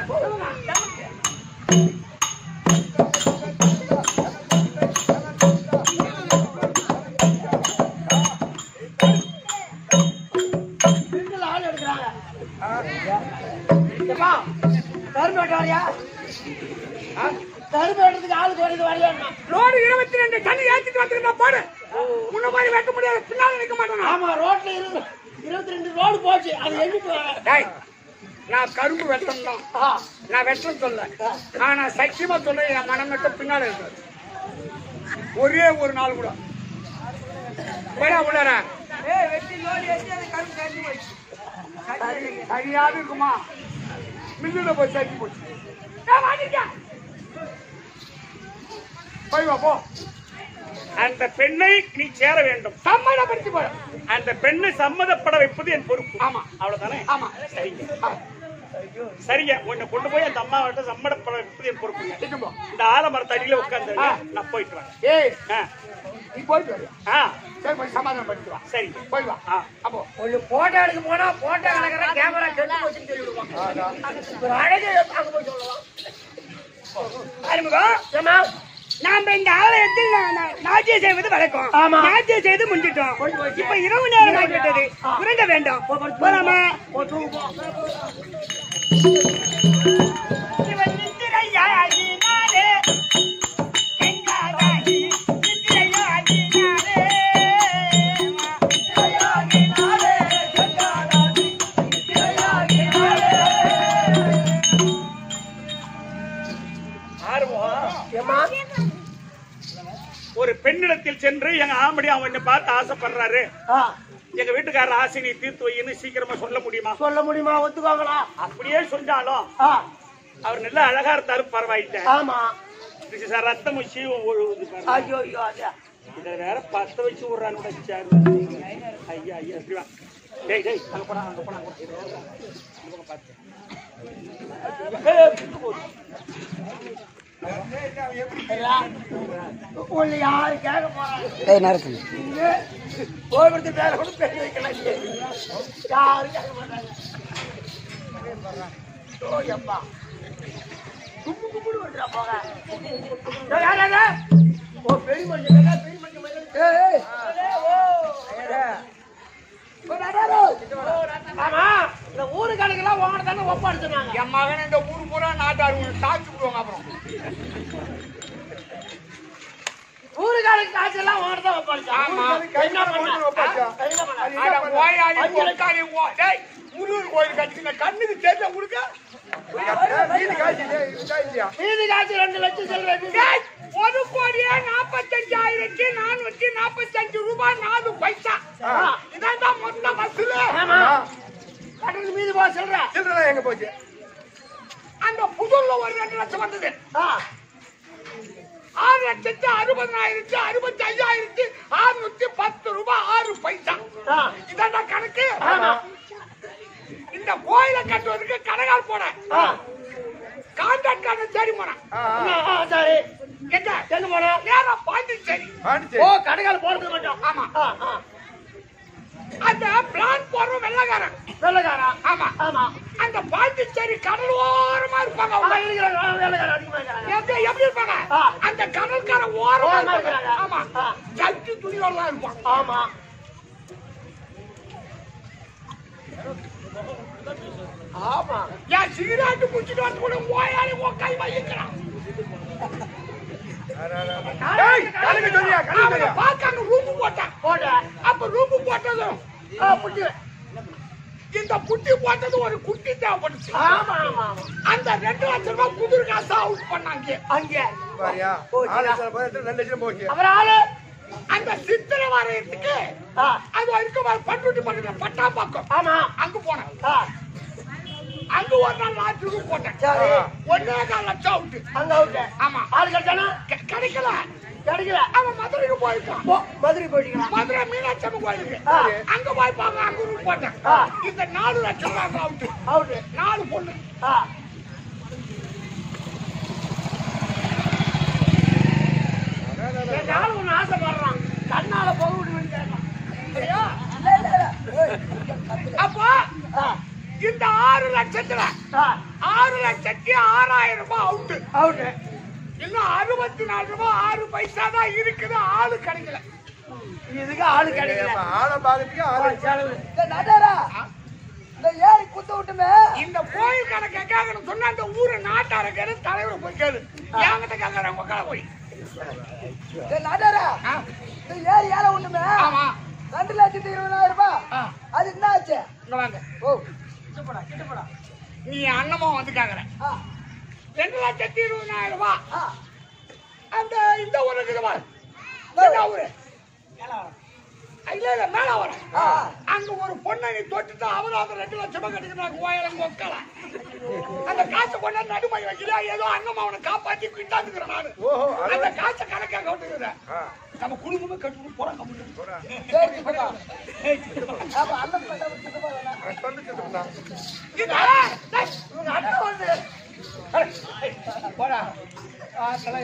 பெண்கள் ஆள் எடுக்கிறாங்க எப்பா கரும்பு வெட்ட வரியா கரும்பு வெட்டுறதுக்கு ஆளுக்கு வருது வரையா ரோடு இருபத்தி ரெண்டு தண்ணி ஏத்திட்டு வந்துருந்தா பாரு முன்ன மாதிரி வெட்ட முடியாது பின்னால நிக்க மாட்டானா ஆமா ரோட்ல இருந்து இருபத்தி ரெண்டு ரோடு போச்சு அது எண்ணிட்டு டேய் நான் கரும்பு வெட்டம் தான் நான் வெட்டம் சொல்ல ஆனா சத்தியமா சொல்ல என் மனம் மட்டும் பின்னால இருக்கு ஒரே ஒரு நாள் கூட போடா உள்ளார சரியாக இருக்குமா மில்லுல போய் சேர்த்து போச்சு ஏய், மாட்டிக்க. போய் வா போ அந்த பெண்ணை நீ சேர வேண்டும் சம்மதப்படுத்தி போற அந்த பெண்ணை சம்மதப்பட வைப்பது என் பொறுப்பு ஆமா. அவ்வளவுதானே ஆமா சரிங்க ஆ, சரிங்க உன்னை கொண்டு போய் அந்த அம்மாவிட்ட சம்மதப்பட வைப்பது என் பொறுப்புங்க சீக்கிரம் போ. இந்த ஆலமரத்து அடியில உட்கார்ந்து ஆ. நான் போயிட்டு வரேன் ஏய் ஆ. நீ போயிட்டு வரியா ஆ சரி போய் சமாதானம் பண்ணிட்டு வா சரிங்க போய் வா ஆ. அப்போ ஒரு போட்டோ எடுக்க போனா போட்டோ கலக்கிற கேமரா கெட்டு போச்சுன்னு சொல்லிடுவாங்க ஒரு அழகு அங்க போய் சொல்லலாம் ஆரம்பிக்கும் ஏமா நாம இந்த ஆலயத்தில் நா- நா- நாட்டியம் செய்வது வழக்கம் ஆமா. நாட்டியம் செய்து முடிஞ்சிட்டோம் இப்ப இரவு நேரம் ஆகிவிட்டது உறங்க வேண்டும் போலாமா இவன் நித்திரையாகினாலே, எங்காதாகி நித்திரையாகினாலே, நித்திரையாகினாலே, எங்காதாகி நித்திரையாகினாலே. ஏமா ஒரு பெண்ணிடத்தில் சென்று எங்க ஆம்படி அவன் பார்த்து ஆசைப்படுறாரு ஆ, எங்க வீட்டுக்காரர் ஆசை நீ தீர்த்து வைன்னு சீக்கிரமா சொல்ல முடியுமா சொல்ல முடியுமா ஒத்துக்காங்களா அப்படியே சொன்னாலும் ஆ, அவர் நல்லா அழகா இருந்தாரு பரவாயில்ல ஆமா இது சார் ரத்தம் சீவம் ஒழுகுது பாருங்க. ஐயோ ஐயோ ஐயா இதை வேற பத்த வச்சு விடுறான்னு வச்சாரு ஐயா ஐயா இப்படி வா. டேய் டேய் அங்க போடா அங்க போடா அங்க போடா. இந்த பக்கம் பாத்து. ஏய், விட்டு போகுது. உன்னை யாரு கேட்க போறாங்க இங்க கோபுரத்து பேர கூட பேர் வைக்கலாம் இங்க. யாரும் கேட்க மாட்டாங்க ஓ, எப்பா. கும்பு கும்புன்னு வருதுடா, போங்க. ஏய், யார் அது? ஓ, பெரிய மனுஷன் கேட்டா, பெரிய மனுஷன் மாதிரி இருக்கு. ஏய், ஏய். ஓ, நடாரு. ஆமா, இந்த ஊரு கணக்கெல்லாம் உங்கள்ட்ட தானே ஒப்படைச்சுனாங்க. என் மகன் இந்த ஊர் பூரா நாட்டாரு தாக்கி விடுவாங்க அப்புறம் ஊரு கணக்கு காசெல்லாம் உங்கள்ட்ட தான் ஒப்படைச்சாங்க. ஆமா. என்ன பண்ண? ஆ? என்ன பண்ண? அட ஓயாளி அஞ்சு லட்சம். ஒக்காளி ஓ- டேய், முருகன் கோயில் கட்டின கண்ணுக்கு தெரிஞ்ச கொடுக்க மீதி காசு ரெண்டு லட்சம் செல்வது டேய், ஒரு கோடியே நாற்பத்தஞ்சாயிரத்தி நானூத்தி நாற்பத்தஞ்சு ரூபாய் நாலு பைசா இதான் மொத்த வசூலு ஆமா கடன் மீதி போ சொல்ற எங்க போச்சு அந்த புதூர்ல ஒரு ரெண்டு லட்சம் வந்தது ஆறு லட்சத்து அறுபதாயிரத்தி அறுபத்தி ஐயாயிரத்தி அறுநூத்தி பத்து ரூபாய் ஆறு பைசா இதான் கணக்கு ஆமா. இந்த கோயிலை கட்டுவதற்கு கனகால் போனேன் கான்ட்ராக்ட் காரன் தேடி போனேன் சரி எங்க எங்க போன நேரா பாண்டிச்சேரி ஓ கடைக்கால போறது மட்டும் ஆமா ஆ, ஆ. அந்த பிளான் போடுற வெள்ளக்காரன் வெள்ளைக்காரா ஆமா ஆமா அந்த பாண்டிச்சேரி கடல் ஓரமா இருப்பாங்க ஆ, அவங்க. இருக்கிறாங்க. ஆ, வெள்ளைக்காரா அதிகமா இருக்கிறாங்க. எப்படி எப்படி இருப்பாங்க ஆ. அந்த கடற்கரை ஓரமா ஓரமா இருப்பாங்க இருக்கிறாங்க. ஆமா ஆ. கட்டி துணியோட இருப்பான் ஆமா ஆமா என் சிகரெட்டு குடிச்சிட்டு வந்து கூட ஓயாளி உக்கால் வைக்கிறான் அவனை பார்க்க அங்க ரூமு போட்டான் போட்ட அப்ப ரூமு போட்டதும் ஆ, புட்டி. இந்த புட்டி போட்டது ஒரு குட்டி தேவைப்படுச்சு ஆமா ஆமா ஆமா அந்த ரெண்டு லட்சம் ரூபாய் குதிர் காசு அவுட் பண்ணாங்க அங்க அவர் ஆளு அந்த சித்திரை வரையறதுக்கு ஆ, அது வரைக்கும் பண்ருட்டி பக்கத்துல பட்டா பக்கம் ஆமா அங்க போனேன் ஆ, அங்க ஒரு நாள் லாட்சி ரூம் போட்டேன் சரி ஒன்னே கால் லட்சம் அவுட் அங்க அவுட்டு ஆமா ஆளு கிடைச்சானா கெ- கிடைக்கல கிடைக்கல அவன் மதுரைக்கு போயிருக்கான் ஓ, மதுரை போயிட்டீங்களா மதுரை மீனாட்சி அம்மன் கோயிலுக்கு ஆ. அங்க போய் பார்க்க அங்க ரூட் போட்டேன் ஆ. இந்த நாலு லட்சம் ரூபாய் அவுட்டு அவுட்டு நாலு பொண்ணு ஆ நாலு ஒண்ணு ஆசைப்படுறான் கண்ணால போக விடுவேன் சரியா அப்போ ஆ இந்த ஆறு லட்சத்துல ஆ ஆறு லட்சத்தி ஆறாயிரம் ரூபாய் அவுட்டு அவுட்டு இன்னும் அறுபத்தி நாலு ரூபாய் ஆறு பைசா தான் இருக்குது ஆளு கிடைக்கல இதுக்கு ஆளு கிடைக்கல ஆளை பாக்கிறதுக்கு ஆளு செலவு நடாரா இந்த ஏரி குத்த விட்டுமே இந்த கோயில் கணக்கு கேட்கணும் சொன்னா அந்த ஊரு நாட்டார கேளு தலைவர் போய் கேளு என்கிட்ட கேட்கறாங்க உக்கால போய் நடாரா ஆ, இந்த ஏரி ஏல விட்டுமே ஆமா ரெண்டு லட்சத்தி இருபதாயிரம் ரூபாய் ஆ, அது என்ன ஆச்சு இங்க வாங்க ஓ கிட்ட போடா கிட்ட போடா நீ அண்ணமா வந்து கேக்குற ஆ ரெண்டு லட்சத்தி இருபதாயிரம் ரூபாய் ஆ அந்த இந்த ஊரு இருக்குது பாரு. என்ன ஊரு இல்ல இல்ல மேல வர ஆ. அங்க ஒரு பொண்ணை நீ தொட்டுட்டு அவராவது ரெண்டு லட்சம் ரூபாய் கிடைக்கிறாங்க கோயிலம் கொக்கல அந்த காசை கொண்டு நடுமை வைக்கலையா ஏதோ அண்ணன் அவனை காப்பாத்தி கிட்டாந்துக்கிறேன் நானு ஓஹோ அந்த காசை கணக்கா கட்டுக்கிறேன் நம்ம குடும்பமே கட்டு போறாங்க அப்படின்னு. சரி கிட்ட போ அப்ப அண்ணன் கிட்ட கிட்ட போறா வந்துட்டு இதா, டேய், உங்க அண்ணன் வந்து போடா ஆ, தலை.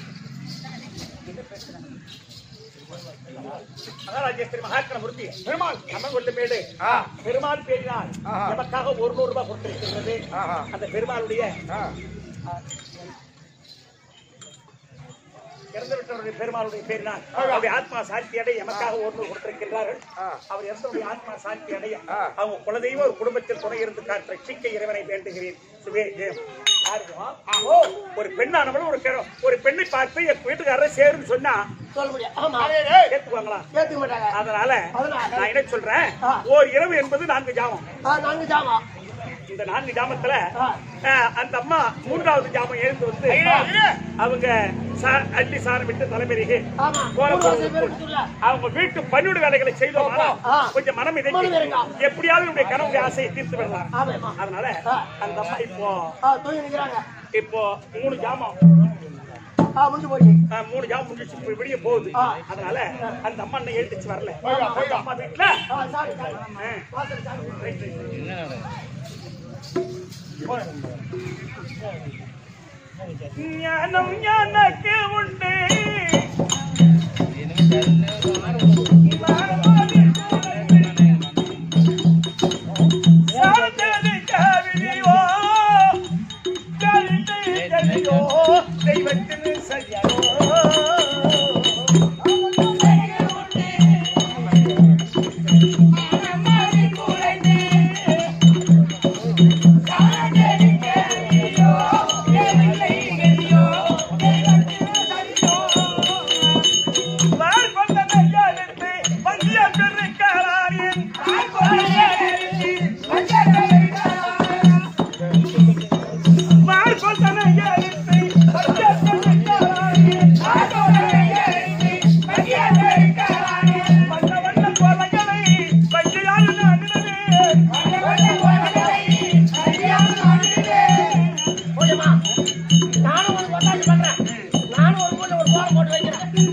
மகாராஜேஸ்வரி மகாக்கண மூர்த்தி பெருமாள் அம்மன் கொண்டு மேடு ஆ பெருமாள் பேரினால் ஆஹா. எமக்காக ஒரு நூறு ரூபாய் கொடுத்திருக்கிறது ஆஹா. அந்த பெருமாளுடைய ஆ இறந்து விட்டவருடைய பெருமாளுடைய பேரினால் அவருடைய ஆத்மா சாந்தி அடைய எமக்காக ஒரு நூறு கொடுத்திருக்கிறார்கள் ஆ. அவர் இறந்தவருடைய ஆத்மா சாந்தி அடைய ஆ. அவங்க குலதெய்வ ஒரு குடும்பத்தில் துணை இருந்து காற்ற ரட்சிக்க இறைவனை வேண்டுகிறேன் சுபே ஜெயம் யாருக்குமா? ஓ, ஒரு பெண்ணானவள் ஒரு பெண் ஒரு பெண்ணை பார்த்து என் வீட்டுக்காரரை சேருன்னு சொன்னா சொல்ல முடியாது ஆமா கேட்டுக்குவாங்களா ஏத்துக்க மாட்டாங்க அதனால அதனால. நான் என்ன சொல்றேன் ஆ. ஓர் இரவு என்பது நான்கு ஜாமம் ஆ நாங்க ஜாமா இந்த நான்கு ஜாமத்துல ஆ. அஹ், அந்த அம்மா மூன்றாவது ஜாமம் எழுந்து வந்து அவங்க சா- அள்ளி சாரம் விட்டு தலைமறிகை ஆமா கோலம் ஊர்வாசி போட்டு பேர் கொடுத்துடல. அவங்க வீட்டு பணியோட வேலைகளை செய்தோம் ஆ. கொஞ்சம் மனம் மனம் இதை இறங்கா. எப்படியாவது என்னுடைய கனவுடைய ஆசையை தீர்த்து விடலாம் ஆமாம்மா. அதனால ஆ. அந்த அம்மா இப்போ ஆ தூங்கி நிக்கிறாங்க இப்போ மூணு ஜாமம் ஆ முடிஞ்சு போச்சு அஹ், மூணு ஜாமம் முடிச்சு இப்ப விடிய போகுது ஆ. அதனால அந்த அம்மா இன்னும் எழுந்திருச்சு வரல போய்வா, போய்வா. அந்த அம்மா வீட்டுல ஆ சாரி சாரி ஆ. வாசல் சாரி ஞானம் எனக்கு உண்டு சார்ந்தது காவிரியோ, கருத்தை கதியோ, தெய்வத்தின் சரியாரோ. வாழ்கொண்ட மெய்யானத்து வஞ்சியம் பெருக்காராரின் வாழ்கொண்ட மெய்யானத்து வஞ்சியம் பெருக்காராரின் வண்ண வண்ண கோலங்களை வஞ்சியால் நாடினேன் நானும் ஒரு கொண்டாடி பண்றேன் நானும் ஒரு ஊர்ல ஒரு கோலம் போட்டு வைக்கிறேன்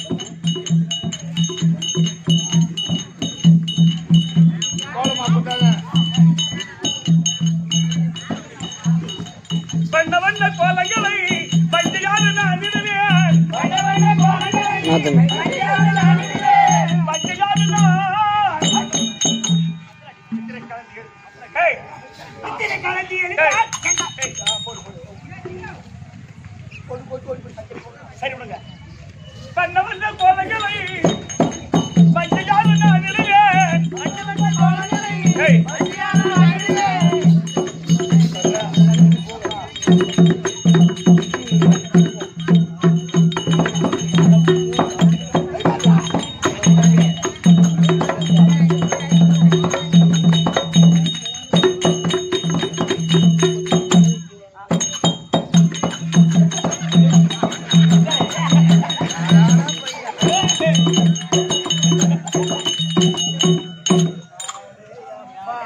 வண்ண வண்ண கோலங்களை வஞ்சியால் நாடினேன் வஞ்சியால் நான் ஏய் இத்தனை கலந்து ஏய். எழுந்தால் ஏய், ஆ, போடு, போடு. சரி விடுங்க வண்ண வண்ண கோலங்களை வஞ்சியால் நாடினேன் ஏய்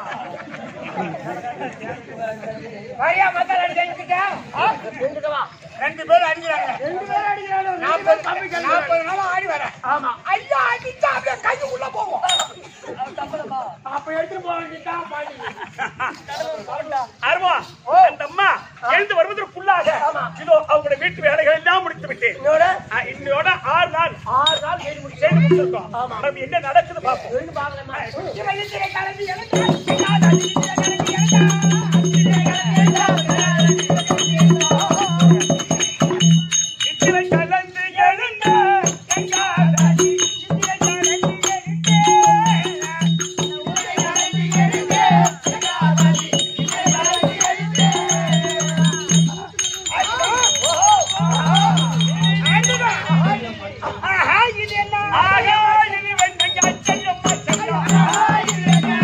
வரியா மக்கள் அடி செஞ்சுக்கிட்டா செஞ்சுட்டு வா ரெண்டு பேரும் அடிக்கிறாங்க ரெண்டு பேரும் அடிக்கிறாங்க நாற்பது நாற்பது நாள் ஆடி வரேன் ஆமா ஐயா அடிச்சா அப்படியே கை உள்ள போகும் அப்ப எடுத்துட்டு போக வேண்டியதான் பாடி அருமா அந்த அம்மா எழுந்து வருவதற்குள்ளாக இதோ அவங்களுடைய வீட்டு வேலைகள் எல்லாம் முடித்து விட்டேன் ஆ, இன்னையோட ஆறு நாள் ஆறு நாள் செய்து முடி- செய்து முடிச்சிருக்கோம் நம்ம என்ன நடக்குது பார்ப்போம் இத்திரை கலந்து எழுந்த கங்காதரி, இத்திரை கலந்து எழுந்த ஆகா, இனி வெண்ணையா செல்லம்மா செல்லம்.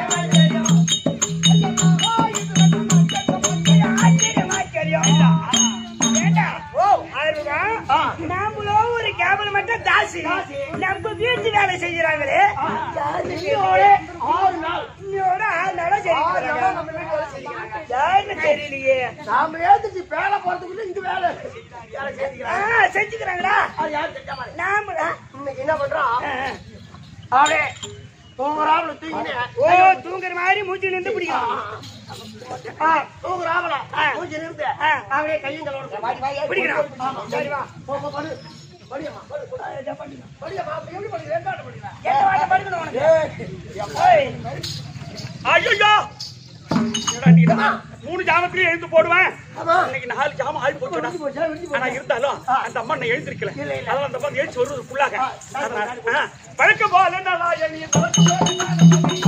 நாமளும் ஒரு கேபிள் மட்டும் தாசி நம்ம வீட்டு வேலை செய்யறாங்களே இன்னையோட ஆறு நாள் இன்னையோட ஆறு நாளா செய்யறாங்க யாருன்னு தெரியலையே நாம ஏத்துச்சு வேலை போறதுக்குள்ள இங்க வேலை வேலை செய்திக்கிறான் ஆ, செஞ்சுக்கிறாங்களா அது யார் செஞ்சாம நாம இன்னைக்கு என்ன பண்றான் அவனே தூங்குறாப்புல தூங்கினே ஓ தூங்குற மாதிரி மூச்சு நின்று பிடிக்கணும் தூங்குறாப்புல மூஞ்சி நிறுத்து அவனே கையும் கலவரம் பிடிக்கணும் சரி வா போ போ படு படியம்மா படு படியம்மா அப்ப எப்படி படிக்கிற எந்தாட்ட படிக்கிற எந்த வாட்டை படுக்கணும் உனக்கு ஏய், ஐயையோ! என்னடா நீ இதெல்லாம் மூணு ஜாமத்திலேயே எழுந்து போடுவேன் ஆமா. இன்னைக்கு நாலு ஜாமம் ஆகி போச்சுடா. விடிஞ்சு போச்சா, விடிஞ்சு போச்சா? ஆனா இருந்தாலும் அந்த அம்மா நான் எழுந்திருக்கல அதனால அந்த அம்மா எழுச்சி வருவதற்குள்ளாக அதனால, ஆ, பழக்கம் போல நல்லா எண்ணிய தவறு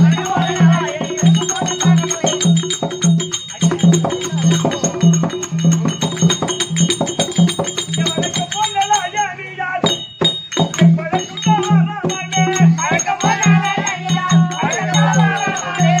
வழக்கம் போல நல்லா எண்ணியார். பழக்கம் போல ராமனே, பழக்கம் போல எண்ணியார். பழக்கம் போல ராமனே.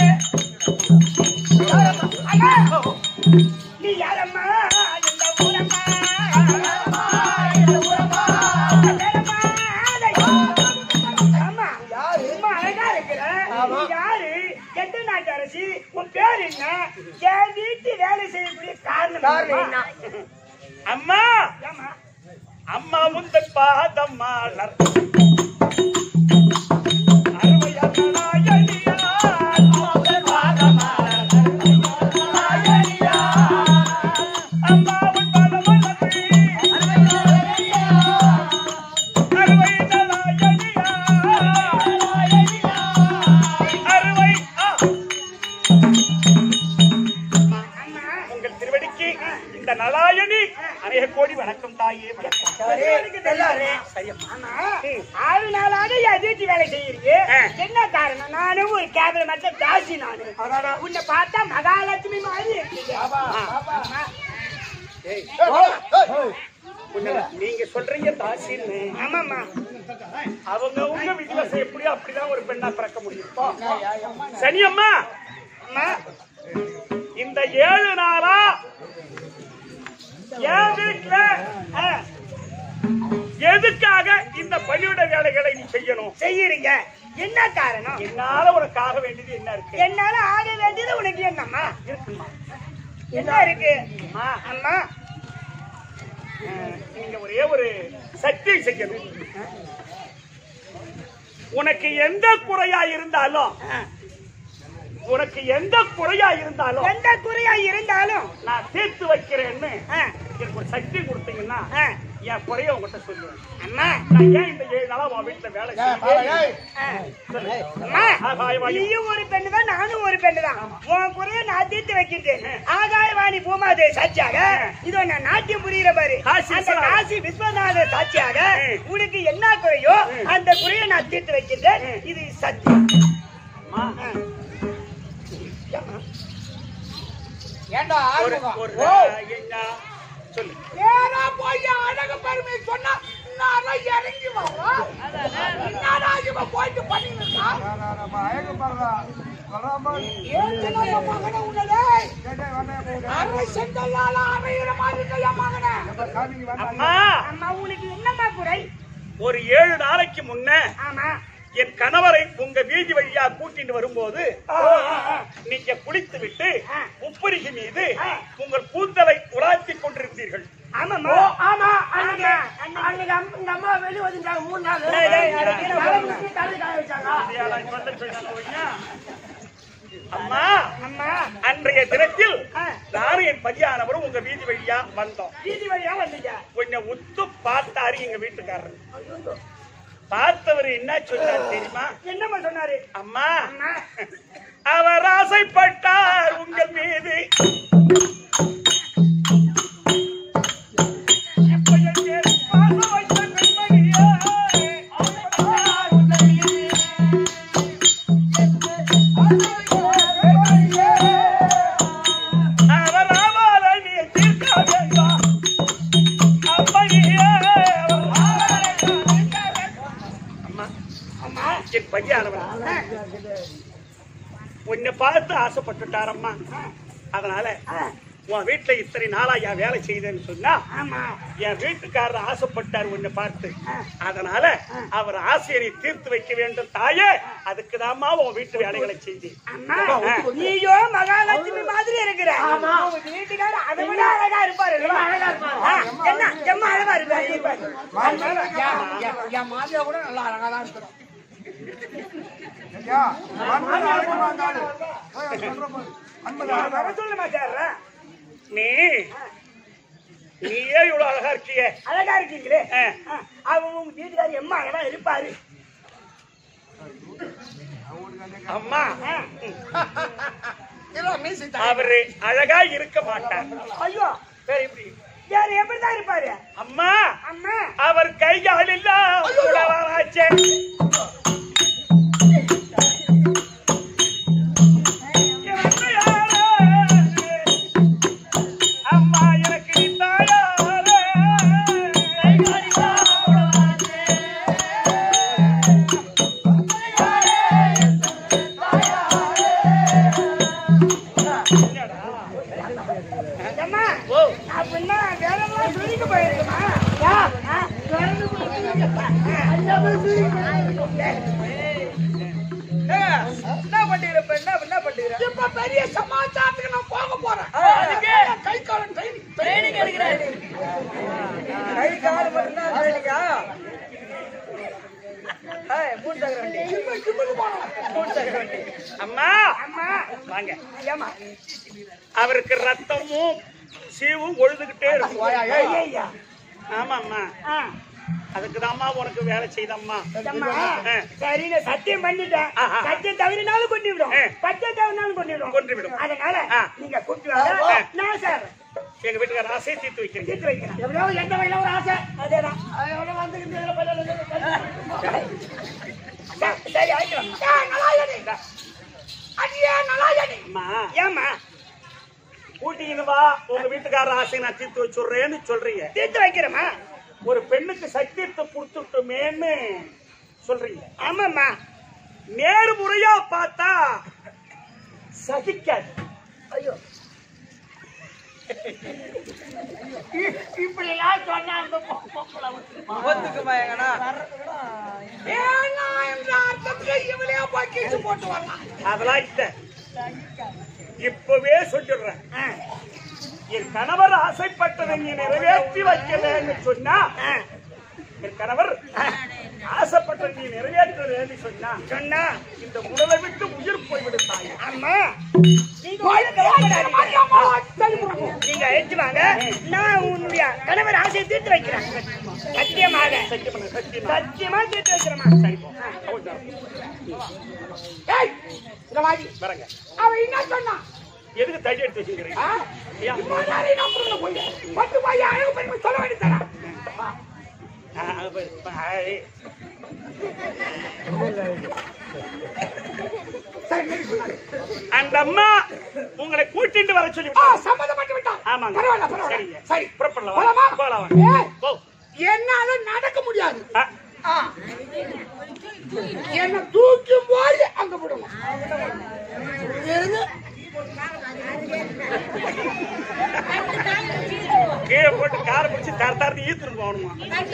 நீ யாரம்மா இந்த ஊரம்மா யாரம்மா, இந்த ஊரம்மா? யாரம்மா, அதை- ஆமா, ரொம்ப அழகா இருக்கிற. நீ யாரு? எந்த நாட்டு அரசி? உன் பேர் என்ன? என் வீட்டு வேலை செய்யக்கூடிய காரணம் என்ன? அம்மா ஏம்மா? அம்மா முந்தன் பாதம்மாளர் உங்கள் திருவடிக்கு இந்த நலாயணி அநேக கோடி வணக்கம் தாயே வணக்கம் ஆமா, ஆறு நாளாக என் வீட்டு வேலை செய்யறீங்க ஆ. என்ன காரணம் நானும் ஒரு கேபிள் மட்டும் தாசி நானு உன்னை பார்த்தா மகாலட்சுமி மாதிரி இருக்கீங்க ஆமா. நீங்க சொல்றீங்க தாசின்னு ஆமாம்மா அவங்க உங்க விதிவசம் எப்படியோ அப்படிதான் ஒரு பெண்ணா பிறக்க முடியும் சனி அம்மா அம்மா இந்த ஏழு நாளா என் வீட்டுல ஆ, எதுக்காக இந்த பணிவிட வேலைகளை நீ செய்யணும் செய்யறீங்க என்ன காரணம் என்னால உனக்கு ஆக வேண்டியது என்ன இருக்கு என்னால ஆக வேண்டியது உனக்கு என்னம்மா என்ன இருக்கு அம்மா, அம்மா நீங்க ஒரே ஒரு சக்தியை செய்யணும் உனக்கு எந்த குறையா இருந்தாலும் உனக்கு எந்த குறையா இருந்தாலும் எந்த குறையா இருந்தாலும் நான் தீர்த்து வைக்கிறேன்னு ஆ, எனக்கு ஒரு சக்தி கொடுத்தீங்கன்னா ஆ, என் குறைய உங்ககிட்ட சொல்லுவேன் அம்மா நான் ஏன் இந்த ஏழு நாளா உன் வீட்டுல வேலை செய்யறேன் ஆ. அம்மா ஆகாயவாணி நீயும் ஒரு பெண்ணு தான் நானும் ஒரு பெண்ணு தான் உன் குறைய நான் தீர்த்து வைக்கின்றேன் ஆகாயவாணி பூமாதே சாட்சியாக இதோ நான் நாட்டியம் புரியுற பாரு காசி அந்த விஸ்வநாதர். காசி விஸ்வநாதர் சாட்சியாக ம். உனக்கு என்ன குறையோ அந்த குறைய நான் தீர்த்து வைக்கின்றேன் இது சத்தியம் அம்மா, ஏண்டா ஒரு ஆறுமுகம்? ஒரு ஓ, என்ன சொல்லு நேரா போய் அழகு பெருமை சொன்னா நானும் இறங்கி வரோம் என்னடா இவன் போயிட்டு பண்ணிட்டு இருக்கான் ஏன் நம்ம மகனை உன்னதே அரை செங்கல்லால அரையிற மாதிரி இருக்க என் மகனை அம்மா அம்மா உனக்கு என்னம்மா குறை ஒரு ஏழு நாளைக்கு முன்ன ஆமா என் கணவரை உங்க வீதி வழியா கூட்டிட்டு வரும்போது நீங்க குளித்து விட்டு உப்பரிகை மீது உங்கள் கூந்தலை உலாத்திக் கொண்டிருந்தீர்கள் ஆமாம்மா அப்படியா நான் சொல்ல சொன்னா அம்மா அம்மா அன்றைய தினத்தில் ஆ. நானும் என் பதியானவரும் உங்க வீதி வழியா வந்தோம் வீதி வழியா வந்தீங்க கொஞ்சம் உத்து பார்த்தாரு எங்க வீட்டுக்காரர் பார்த்தவர் என்ன சொன்னார் தெரியுமா என்னம்மா சொன்னாரு அம்மா அம்மா அவர் ஆசைப்பட்டார் உங்கள் மீது இப்ப என் மேல் பாசம் வைத்த பெண்மணியே. ஆசைப்பட்டார் உங்கள் மீது. அவர் ஆவாரை நீ தீர்க்க வேண்டாம். அப்படியே அவர் ஆவாரை நீ தீர்க்க வேண்டாம். அம்மா அம்மா என் பையனவன் உன்னை பார்த்து ஆசைப்பட்டுட்டாரம்மா அதனால உன் வீட்டுல இத்தனை நாளா என் வேலை செய்தேன்னு சொன்னா ஆமா என் வீட்டுக்காரர் ஆசைப்பட்டார் உன்னை பார்த்து அதனால அவர் ஆசையை நீ தீர்த்து வைக்க வேண்டும் தாயே அதுக்கு உன் வீட்டு வேலைகளை செய்தேன் அம்மா நீயோ மகாலட்சுமி மாதிரி இருக்கிற உங்க வீட்டுக்காரர் அதை விட அழகா இருப்பாரு அழகா இருப்பாரு என்ன எம்மா அழகா இருப்பாரு என் மாதிரியா கூட நல்லா அழகா தான் இருக்கிறோம் ஐயா, மன்மத அழகுமா இருந்தாரு. ஏய், சொல்ற பாரு. மன்மத அழகா. வர சொல்ல மாட்டாரா நீ நீயே இவ்வளவு அழகா இருக்கியே அழகா இருக்கீங்களே ஆ. ஆ, அவங்க உங்க வீட்டுக்காரர் எம்மா அழகா இருப்பாரு அம்மா இதெல்லாம் மீசி அவரு அழகா இருக்க மாட்டார் ஐயோ வேற எப்படி வேற எப்படிதான் இருப்பாரு அம்மா அம்மா அவர் கைகால் இல்ல உடலாராச்சே அம்மா எனக்கு நீ தாயாரே. அம்மா ஓ அப்படின்னா வேலைலாம் சொல்லிட்டு போயிருக்குமா ஆ, வேலைக்கு போயிருக்குமா? அந்த மாதிரி சொல்லிட்டு போயிருக்குமா? என்ன பண்ணிக்கிற இப்ப என்ன என்ன பண்ணிக்கிற இப்ப பெரிய சமாச்சாரத்துக்கு நான் போக போறேன் அதுக்கு கை காலம் ட்ரைனிங் ட்ரைனிங் எடுக்கிறேன் கை கால் மட்டும்தான் ட்ரைனிங்கா ஏய் மூணு சக்கர வண்டி மூணு சக்கர வண்டி அம்மா அம்மா வாங்க ஏம்மா அவருக்கு ரத்தமும் சீவும் ஒழுதுகிட்டே இருக்கும் ஐயா ஆமாம்மா ஆ அதுக்கு உனக்கு வேலை செய்தம்மா அம்மா, ஆ. சரி நான் சத்தியம் பண்ணிட்டேன் ஆஹா. சத்தியம் தவறினாலும் கொண்டு விடும் ஆ. பச்சை தவறினாலும் கொண்டு விடும் கொன்று விடும். அதனால ஆ. நீங்க கூப்பிட்டு வாங்க ஆ. நான் சார் எங்க வீட்டுக்கார ஆசையை தீர்த்து வைக்கிறீங்க தீர்த்து வைக்கிறேன் எப்படியாவது எந்த வகையில ஒரு ஆசை அதேதான் அதோட வந்து இந்த இதுல போய் வந்து- சரி, சரி ஆயிக்கலாம் ஏய், நலாயணி அடியே நலாயணி அம்மா ஏம்மா கூட்டிக்கின்னு வா உங்க வீட்டுக்கார ஆசையை நான் தீர்த்து வச்சுடுறேன்னு சொல்றீங்க தீர்த்து வைக்கிறேம்மா ஒரு பெண்ணுக்கு சத்தியத்தை கொடுத்துட்டோமேன்னு சொல்றீங்க ஆமாம்மா நேர்முறையா பார்த்தா சகிக்காது ஐயோ இப்படி எல்லாம் சொன்னா அந்த பொ- பொம்பளை விட்டுருமா? ஒத்துக்குமா எங்கண்ணா ஏன்னா என்ற அர்த்தத்துல இவளே போய் கீச்சு போட்டு வரலாம் அதெல்லாம் இல்ல இப்பவே சொல்லிடுறேன் என் கணவர் ஆசைப்பட்டதை நீ நிறைவேற்றி வைக்கலன்னு சொன்னா என் கணவர் ஆசைப்பட்டதை நீ நிறைவேற்றலன்னு சொன்னா சொன்னா இந்த உடலை விட்டு உயிர் போய்விடும் தாய் அம்மா நீங்க ஒண்ணும் கவலைப்படாதீங்க. நீங்க அழைச்சு வாங்க நான் உன்னுடைய கணவர் ஆசையை தீர்த்து வைக்கிறேன் சத்தியமாக சத்தியமா சத்தியமா சத்தியமா தீர்த்து வைக்கிறேம்மா சரி போ. அவ்வளவுதான். ஏய் இந்த மாதிரி வரங்க அவன் என்ன சொன்னான் எதுக்கு தடி எடுத்து வச்சுக்கிறீங்க ஆ? இப்போ எல்லாரையும் நம்புறதுல போய் பத்து போய் அழகு பெருமை சொல்ல வேண்டியதானே அந்த அம்மா உங்களை கூட்டிட்டு வர சொல்லி ஆ, சம்மதப்பட்டு விட்டான் ஆமாங்க பரவாயில்ல பரவாயில்ல சரிங்க சரி புறப்படலாம் போலாமா? வாங்க. போலாம் ஏய். வாங்க. போ என்னால நடக்க முடியாது ஆ, ஆ. என்ன தூக்கி போய் அங்க விடுவோம் இருந்து கீழே போட்டு காரை பிடிச்சி தர தரத்து ஈத்துட்டு போகணுமா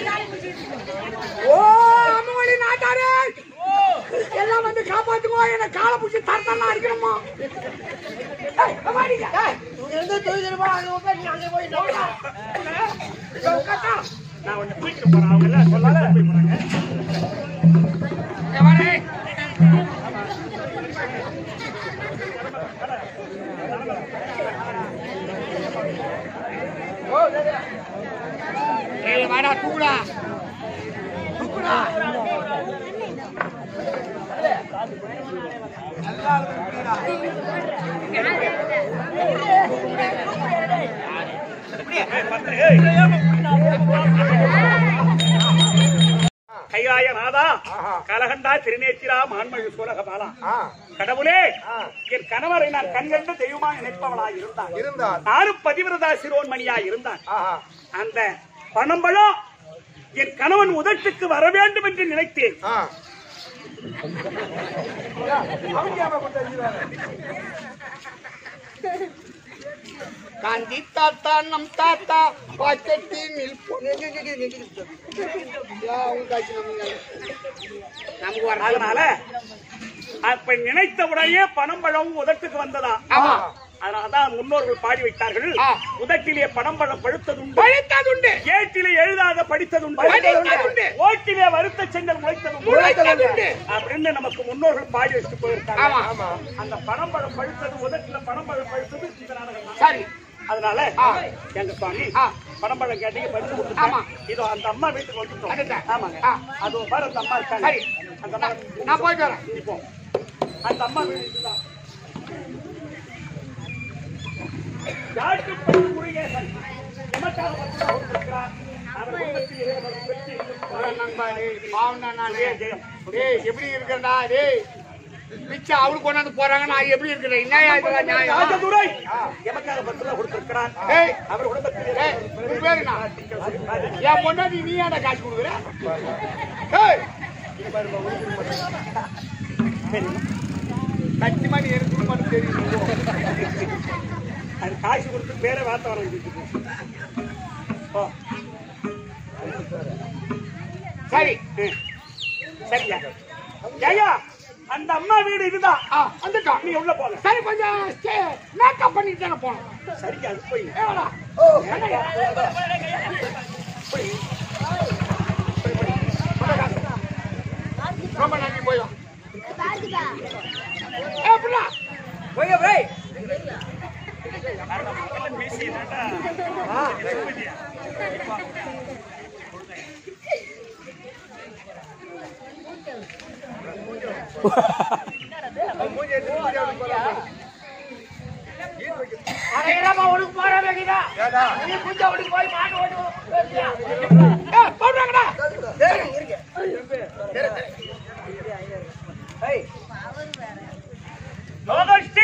ஓ அம்மவழி நாட்டாரே எல்லாம் வந்து காப்பாத்துக்கோ என்ன காலை பிடிச்சி தரத்தெல்லாம் அடிக்கணுமா ஏய், அம்மாடிங்க. ஏய், இங்க இருந்து தூக்கிட்டு போ, அங்க உட்காரு, நீ அங்க போய் நில்லு. இங்க உட்கார்ந்தா. நான் உன்னை தூக்கிட்டு போறேன் அவங்க எல்லாம் சொல்லாத போய் போறாங்க எவனே? ஏய், வாடா தூக்குடா தூக்குடா கைலாய நாதா கலகண்டா திருநேத்திரா மான்மழு சோழக பாலா ஆ, கடவுளே ஆ. என் கணவரை நான் கண்கண்ட தெய்வமாக நினைப்பவனாய் இருந்தான் இருந்தால் நானும் பதிவிரதா சிரோன்மணியாய் இருந்தான் ஆஹா அந்த பணம்பழம் என் கணவன் உதட்டுக்கு வர வேண்டும் என்று நினைத்தேன் ஆ அவங்க ஏன் கொண்டு வச்சிருக்காங்க? காந்தி தாத்தா நம் தாத்தா பாக்கெட்டில் நமக்கு வர அதனால அப்ப நினைத்த உடனே பணம்பழம் உதட்டுக்கு வந்ததா ஆமா அதனாலதான் முன்னோர்கள் பாடி வைத்தார்கள் ஆ. உதட்டிலே பணம்பழம் பழுத்ததுண்டு பழுத்ததுண்டு ஏட்டிலே எழுதாத படித்ததுண்டு படித்ததுண்டு. ஓட்டிலே வருத்த செங்கல் முளைத்ததுண்டு உழைத்ததுண்டு அப்படின்னு நமக்கு முன்னோர்கள் பாடி வச்சுட்டு போயிருக்காங்க ஆமா ஆமா அந்த பணம்பழம் பழுத்தது உதட்டில பணம்பழம் பழுத்தது இந்த நாடகம் தான். சரி அதனால ஆ. எங்க சுவாமி ஆ. பணம்பழம் கேட்டீங்க பறித்து ஆமா. கொடுத்துட்டேன் இதோ அந்த அம்மா வீட்டுக்கு வந்துட்டோம் வந்துட்டேன். ஆமாங்க ஆ. அது பாரு அந்த அம்மா இருக்காங்க சரி. அந்த அம்மா நான் போயிட்டு வரேன் இப்போ அந்த அம்மா வீடு இதுதான் யாழ்ப்பாணம் முருகேசன் எமக்காக வந்து கொடுத்திருக்கிறார். அவர் குடும்பத்தில் இறைவன் வெற்றி வரேன் நண்பா, டேய், பாவம்டா நானு. ஜெயம். டேய், எப்படி இருக்கேன்டா டேய் பிச்சை அவளுக்கு கொண்டாந்து போறாங்க நான் எப்படி இருக்கிறேன் என்னையா இதெல்லாம் நியாயம் ராஜதுரை எமக்காக பத்திரம் கொடுத்திருக்கிறார் ஏய். அவர் குடும்பத்தில் ஏய், இறைவன் உன் பேரு என்ன? என் பொண்டாட்டி நீ ஏன்டா காசு கொடுக்குற ஏய், சத்தியமா நீ எனக்கு கொடுக்க மாட்டேன்னு தெரியும் அது காசு கொடுத்து பேரை வார்த்தை வர வேண்டியது ஓ சரி ம். சரியா ஐயா அந்த அம்மா வீடு இதுதான் ஆ வந்துட்டோம் நீ உள்ள போங்க சரி கொஞ்சம் மேக்கப் பண்ணிட்டு தானே போனோம் சரியா அது போய் ஏடா என்னய்யா? ரொம்ப நன்றி போய் வா ஏ புள்ளா போய் போய் அட இல்லம்மா உனக்கு போற வைக்கிறா ஏடா நீ குஞ்ச ஓடி போய் மாட்டு ஓடி ஏ போடுறாங்கடா லோகஸ்ரீ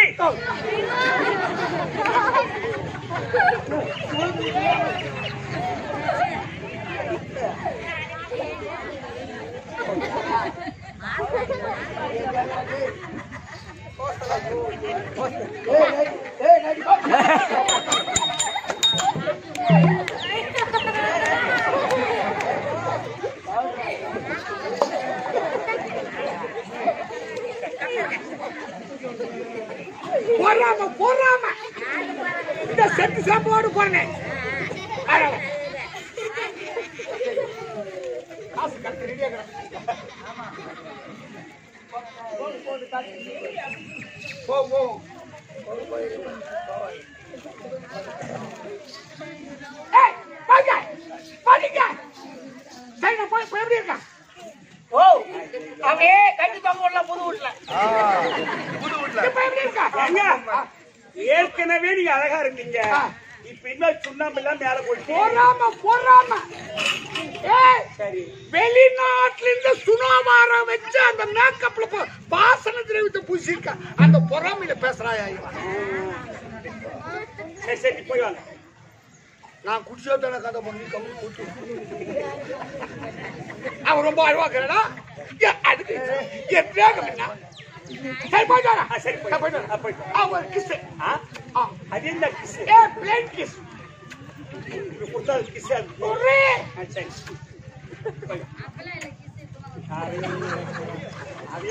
போறாம போறாம இந்த செட்டு சாப்பாடு போறேன் காசு கட்டு ரெடியா போ போ ஏய் பாங்க பாருங்க சரி நான் போய் போய் எப்படி இருக்கேன் ஓ அப்படியே கட்டி தொங்க விடல புது வீட்டுல ஆ, புது வீட்டுல இப்ப எப்படி இருக்கா ஐயா ஏற்கனவே நீங்க அழகா இருந்தீங்க ஆ. இப்ப இன்னும் சுண்ணாம்பு எல்லாம் மேல போயிட்டு போறாம போறாம ஏய் சரி வெளிநாட்டுல இருந்து சுனாமாரம் வச்சு அந்த மேக்கப்ல போ- வாசன திரவியத்தை பூசிருக்க அந்த பொறாமையில பேசுறாயா இவன் சரி சரி போய் வாங்க நான் குடிச்சா தானே கதை பண்ணி கம்மி கூட்டு அவன் ரொம்ப அழுவாக்குறடா அதுக்கு என் வேகம் என்ன சரி போயிட்டு வரேன். ஆ, சரி, போய். நான் போயிட்டு வரேன். ஆ, போயிட்டு. ஆ, ஒரு kiss. ஆ? ஆ. அது என்ன கிஸ் ஏ பிளேன் கிஸ் கொடுத்தா கிஸ் அது ஒரே ஆ, சரி போய் வா. அது அது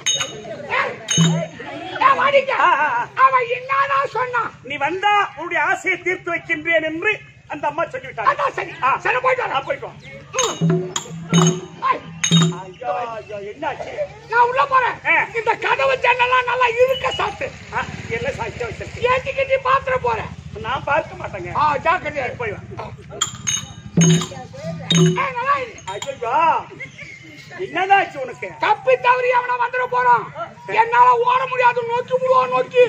ஏ வாடிக்க ஆ, ஆ, ஆ. அவன் என்னடா சொன்னான் நீ வந்தா உன்னுடைய ஆசையை தீர்த்து வைக்கின்றேன் என்று அந்த அம்மா சொல்லிவிட்டாங்க அதான் சரி ஆ. சரி போயிட்டு வரேன் ஆ, போயிட்டு வா. ஏய், ஐயோ, ஐயோ, என்னாச்சு நான் உள்ள போறேன் ஆ. இந்த கதவு ஜன்னலாம் நல்லா இருக்க சாத்து ஆ, எல்லாம் சாய்ச்சா வச்சிருக்கேன் ஏத்தி கட்டி பாத்திர போறேன் நான் பார்க்க மாட்டேங்க ஆ ஜாக்கிரதையா இரு. போய் வா ஏய், நல்லா இரு. ஐயோ என்னதாச்சு உனக்கு தப்பி தவறி அவன வந்துட போறான் என்னால ஓட முடியாது நோக்கி முடுவா நோக்கி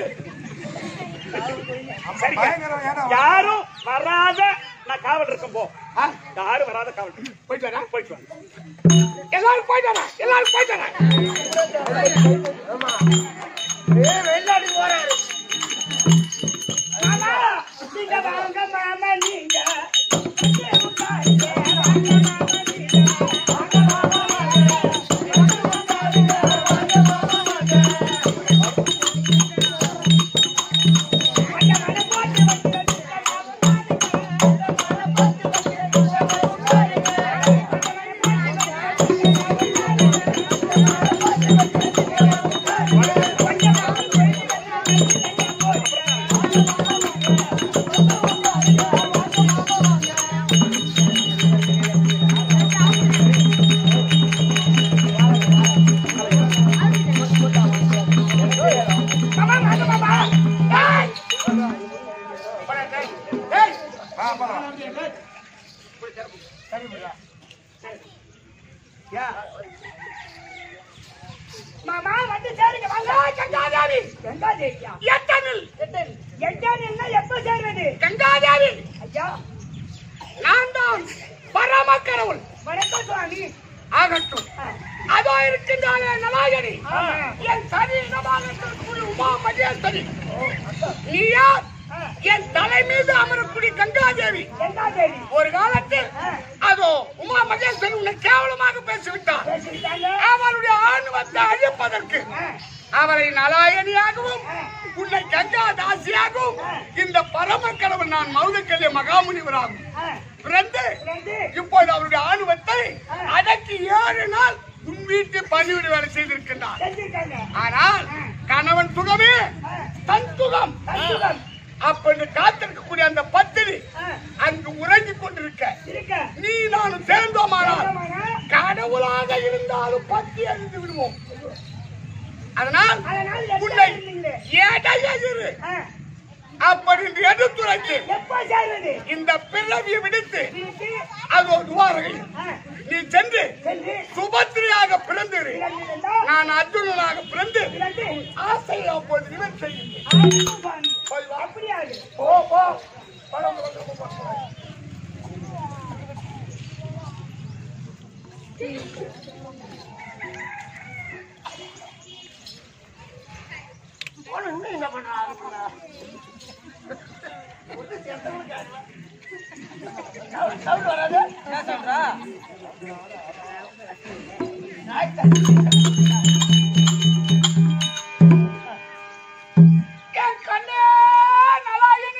சரிங்க பயங்கரம் ஏன்னா யாரும் வராத நான் காவல் இருக்கேன் போ ஆ, யாரும் வராத காவல் இருக்கேன். போயிட்டு வரேன் போயிட்டு வா எல்லாரும் போயிட்டு வரேன் எல்லாரும் போயிட்டு வரேன் மாமா நீங்க வாங்க மாமா நீங்க ஆ, போலாம். மாமா வந்து சேருங்க வாங்க கங்காதேவி கங்காதேவியா எத்தனில் எட்டானின்னா எப்ப சேர்வது கங்காதேவி ஐயா நான் தான் பரம கடவுள் வணக்கம் சுவாமி ஆகட்டும் அதோ இருக்கின்றானே நலாயணி ஆமா. என் சரீரமாக இருக்கக்கூடிய உமா மகேஸ்வரி நீ யார் என் தலை மீது அமரக்கூடிய கங்காதேவி கங்காதேவி ஒரு காலத்தில் அதோ உமா மகேஸ்வரி உன்னை கேவலமாக பேசிவிட்டார் பேசிக்கிட்டாங்க அவருடைய ஆணுவத்தை அழிப்பதற்கு அவரை நலாயணியாகவும் உன்னை கங்கா தாசியாகவும் இந்த பரம கடவுள் நான் மௌதக்கல்ய மகாமுனிவராகும் பிறந்து பிறந்து இப்போது அவருடைய ஆணுவத்தை அடக்கி ஏழு நாள் உன் வீட்டு பணிவிட வேலை செய்திருக்கின்றார் செஞ்சிருக்காங்க ஆனால் கணவன் சுகமே தன் சுகம் தத்துவம் அப்படின்னு காத்திருக்கக்கூடிய அந்த பத்தினி அங்கு உறங்கிக் கொண்டிருக்க இருக்க நீ நானும் சேர்ந்தோமானால் ஆமாங்க. கடவுளாக இருந்தாலும் பத்தி அறிந்து விடுவோம் அதனால் அதனால் உன்னை எல்லாம் இருந்தீங்களே. எடையிரு ஆ, அப்படி என்று எடுத்துரைத்து எப்ப சேர்வது இந்த பிறவியை விடுத்து பிரித்து, அது ஒரு துவாரகை ஆ, நீ சென்று சென்று சுபத்திரியாக பிறந்திரு பிறந்திருந்தால் நான் அர்ஜுனனாக பிறந்து பிறந்து ஆசையை அப்போது நிவர் செய்யுங்கள் ஆயிரம் சுவாமி. போய் வா. அப்படியாது போ போ படம் படம் படம். என் கண்ணே நலாயனி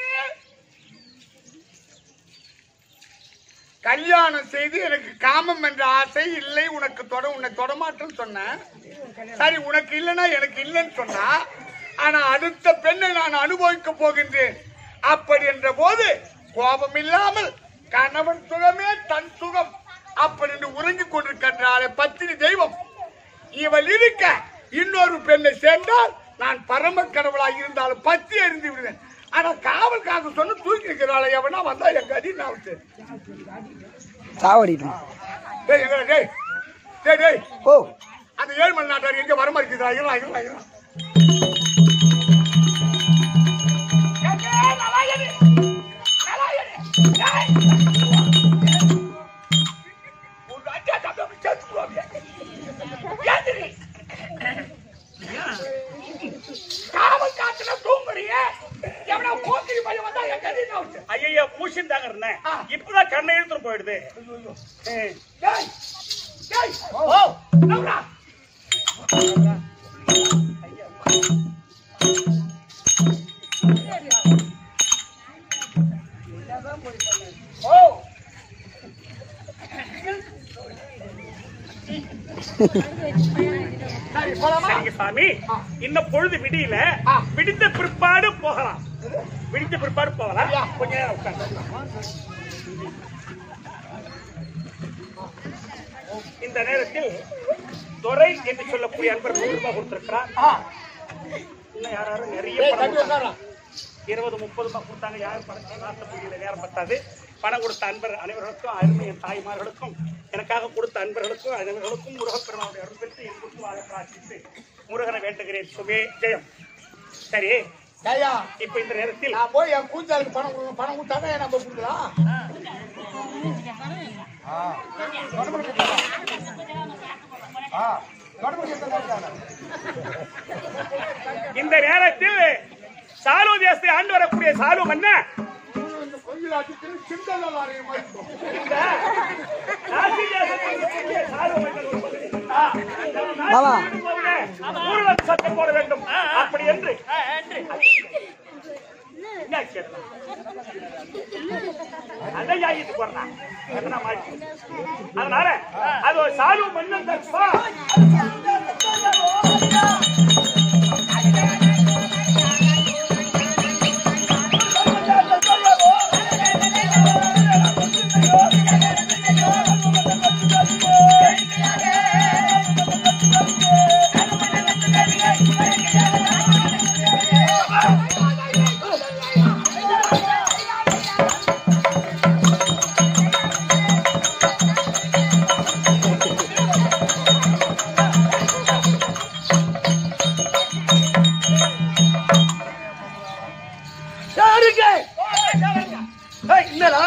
கல்யாணம் செய்து எனக்கு காமம் என்ற ஆசை இல்லை உனக்கு தொட உன்னை தொடமாட்டேன்னு சொன்னேன் சரி உனக்கு இல்லைன்னா எனக்கு இல்லைன்னு சொன்னா ஆனா அடுத்த பெண்ணை நான் அனுபவிக்க போகின்றேன் அப்படி என்ற போது கோபம் இல்லாமல் கணவன் சுகமே தன் சுகம் அப்படி என்று உறங்கிக் கொண்டிருக்கின்றாரே பத்தினி தெய்வம் இவள் இருக்க இன்னொரு பெண்ணை சேர்ந்தால் நான் பரம கடவுளாக இருந்தாலும் பத்தி அறிந்து விடுவேன் ஆனா காவல்காக சொன்ன தூக்கி இருக்கிறாள் எவனா வந்தா என் கதி நான் சாவடிட்டோம் டேய் எங்க டேய் டேய் டேய் ஓ அந்த ஏழ்மலை நாட்டார் எங்க வரமா இருக்குதா இருடா இருடா இருடா ஏய், நலாயனி! நலாயனி! ஏய்! உன் அடியா தம்பி அப்படி சேர்த்துக்குவாங்க. ஏந்திரி! காவல் காத்துல தூங்குறியே எவனா போக்கிரி பையன் வந்தா எங்க கதி நான் ஐயா மூஷன் தாங்க இருந்தேன் ஆ. இப்பதான் கண்ணை இழுத்துட்டு போயிடுது ஏய், டேய் டேய் ஓ நவுரா ஓ சரி போலாமா சரிங்க சாமி இன்னும் பொழுது விடியல ஆ. விடிந்த பிற்பாடு போகலாம் விடிந்த பிற்பாடு போகலாம் ஐயா. கொஞ்ச நேரம் உட்கார்ந்து இந்த நேரத்தில் துரை என்று சொல்லக்கூடிய அன்பர் நூறு ரூபாய் கொடுத்திருக்கிறார் இன்னும் யாராரும் நிறைய பணம் கொடுத்தாங்க. இருபது முப்பது ரூபாய் கொடுத்தாங்க யாரும் பணத்தை நாட்ட முடியல நேரம் பத்தாது பணம் கொடுத்த அன்பர் அனைவர்களுக்கும் அருமைய தாய்மார்களுக்கும் எனக்காக கொடுத்த அன்பர்களுக்கும் அனைவர்களுக்கும் முருகப்பெருமானுடைய அருள் பெற்று என் குடும்ப வாழ பிரார்த்தித்து முருகனை வேண்டுகிறேன் சுபே ஜெயம் சரி ஐயா இப்ப இந்த நேரத்தில் நான் போய் என் கூந்தாளுக்கு பணம் கொடுக்கணும் பணம் கொடுத்தாதான் நம்ம கொடுக்கலாம் ஆ கடுமை எத்தனை இந்த நேரத்தில் சாலு தேசத்தை ஆண்டு வரக்கூடிய சாலு மன்ன கொஞ்சம் அடிச்சு சிந்தனை மாதிரி இந்த நாசி தேசத்தில் இருக்கக்கூடிய சாலு மன்னன் ஒரு பகுதி. ஆ, அந்த நாசி போக ஊர்வல சத்தம் போட வேண்டும் அப்படி என்று என்ன கேட்டா? அதையா இது போடுறான். எத்தனை மாட்டி? அதனால அது ஒரு சாலு மன்னன் தற்பா என்னடா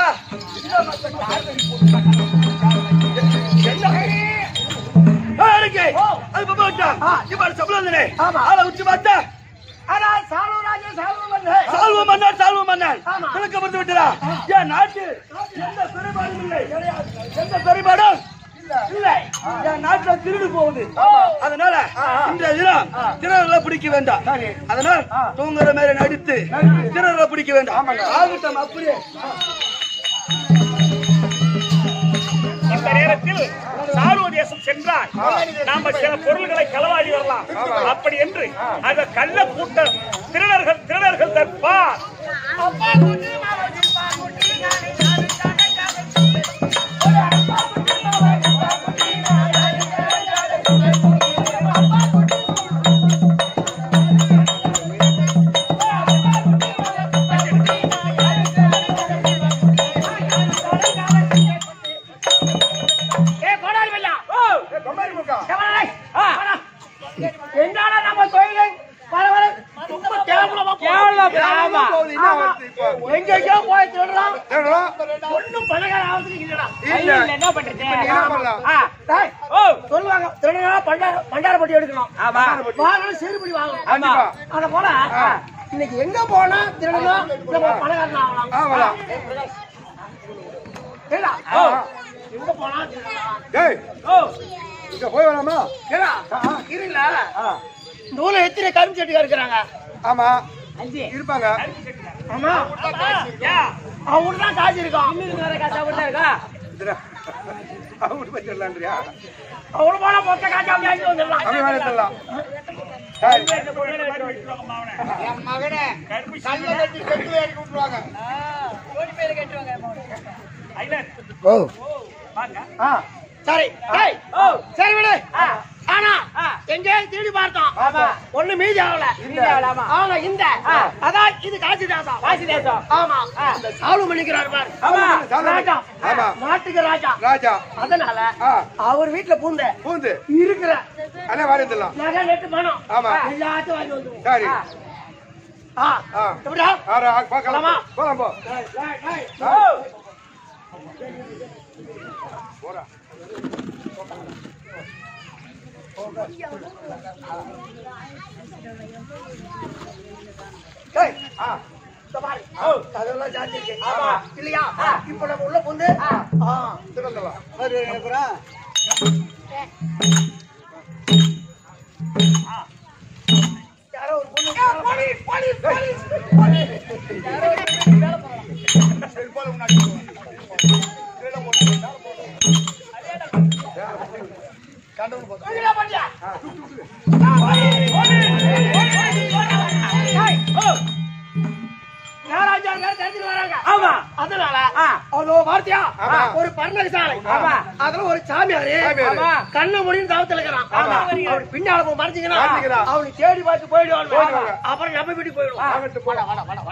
அது பாப்பா இப்ப சம்பளம் தானே ஆளை உச்சி பார்த்தா ஆனா சாலுராஜே சாலு வந்து சால்வ மன்னர் சால்வ மன்னர் விளக்கப்பட்டு விட்டதா என் நாட்டு எந்த குறைபாடும் இல்லை எந்த குறைபாடும் இல்லை என் நாட்டுல திருடு போகுது அதனால இந்த தினம் திருடர்களை பிடிக்க வேண்டாம் அதனால் தூங்குற மாதிரி நடித்து திருடர்களை பிடிக்க வேண்டாம் ஆகட்டும் அப்படியே இந்த நேரத்தில் சாருவ தேசம் சென்றால் நாம சில பொருள்களை களவாடி வரலாம் அப்படி என்று அந்த கள்ள கூட்டம் திருடர்கள் திருடர்கள் தற்பார் ஏ கொடாடி வெள்ளா கொம்பாரி முக்கா கவலை என்னடா நம்ம கோயிலை வர வர ரொம்ப கேவலமா கேவலமா போகுது, என்ன வருது இப்போ? எங்கெங்கயோ போய் திருடுறான் தேடுறோம். ஒண்ணும் பணக்கார ஆகுறதுக்கு இல்லடா இல்ல. என்ன பண்றது இப்ப நீ என்ன பண்ணலாம்? ஆ, டேய், சொல்லுவாங்க திருடனா பண்டார பண்டாரப்பட்டி எடுக்கணும் ஆமா வாங்கணும் சீர்படி வாங்கணும் கண்டிப்பா. அத போல இன்னைக்கு எங்க போனா திருடனா நம்ம பணக்காரன் ஆகலாம் ஆகலாம். இல்ல எங்க போனா திருடனா டேய் இங்க போய் வரலாமா இல்ல இருங்களா இந்த ஊர்ல எத்தனை கரும்பு செட்டுக்கார இருக்கிறாங்க ஆமா அஞ்சு இருப்பாங்க ஆமா அவரு தான் காசு இருக்கும் இன்னும் வேற காசு அவரு தான் இருக்கா இதுடா. அவங்க போய் சொல்லலான்றியா அவரு போனா மொத்த காசு அப்படியே அடிச்சு வந்துடலாம் அவன் வேலை சொல்லலாம் டேய், என் மகனே கல்ல கட்டி கெட்டு ஏறி விட்டுருவாங்க ஓ ஆ, சரி டேய், சரி விடு ஆனா எங்க திருடி பார்த்தோம் ஒண்ணு மீதி ஆகல ஆனா இந்த அதான் இது காசி தேசம் காசி தேசம் ஆமா இந்த சாலு மணிக்கிறார் பாரு ஆமா, சாலு மணி. ராஜா ஆமா. நாட்டுக்கு ராஜா ராஜா அதனால ஆ. அவர் வீட்டுல பூந்த பூந்து இருக்கிற அண்ணே வாரியத்திடலாம் நகை நெட்டு பணம் ஆமா. எல்லாத்தையும் வாங்கி வந்துருவோம் சரி ஆ ஆ. எப்படியா ஆறு, ஆ, பார்க்கலாம் போலாமா? போலாம் போ டேய், டேய், டேய். ஆ. போடா டேய், இந்த பாரு. அதெல்லாம் ஜாஸ்தி இருக்கு. இல்லையா இப்ப நம்ம உள்ள புந்து ஆ. திருந்தலாம் யாரோ ஒரு பொண்ணு போலீஸ் போலீஸ் போலீஸ் எங்கடா பண்ணியா நேரா அஞ்சாறு பேர் தெரிஞ்சுட்டு வராங்க ஆமா அதனால ஆ. அதோ பார்த்தியா ஆமா. ஒரு பர்ணக சாலை ஆமா. அதுல ஒரு சாமியாரு சாமியாரு. ஆமா. கண்ண முடியும் தவத்துல இருக்கிறான் ஆமா. அவர் பின்னால போய் மறைஞ்சிக்கிறான் மறைஞ்சிக்கிறான். அவனை தேடி பார்த்து போயிடுவான் போயிடுவாங்க. அப்புறம் நம்ம வீட்டுக்கு போயிடுவான் ஆகட்டும் போ.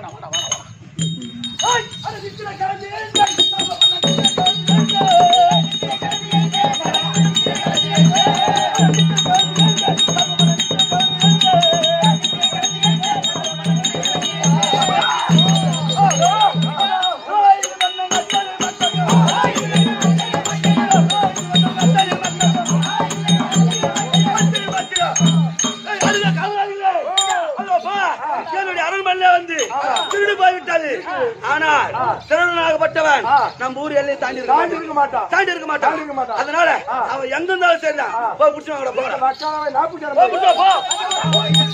என்னுடைய அரண்மனையில வந்து திருடு போய்விட்டது ஆனால் திருடனாகப்பட்டவன் நம்ம ஊர் எல்லையை தாண்டி இருக்க தாண்டி இருக்க மாட்டான். தாண்டி இருக்க தாண்டி இருக்க மாட்டான் மாட்டான். அதனால அவன் எங்க இருந்தாலும் சரிதான் போய் புடிச்சு வாங்கடா போங்கடா லட்சாவே நாற்பத்தி போ ஆறு புடிச்சு வா, போ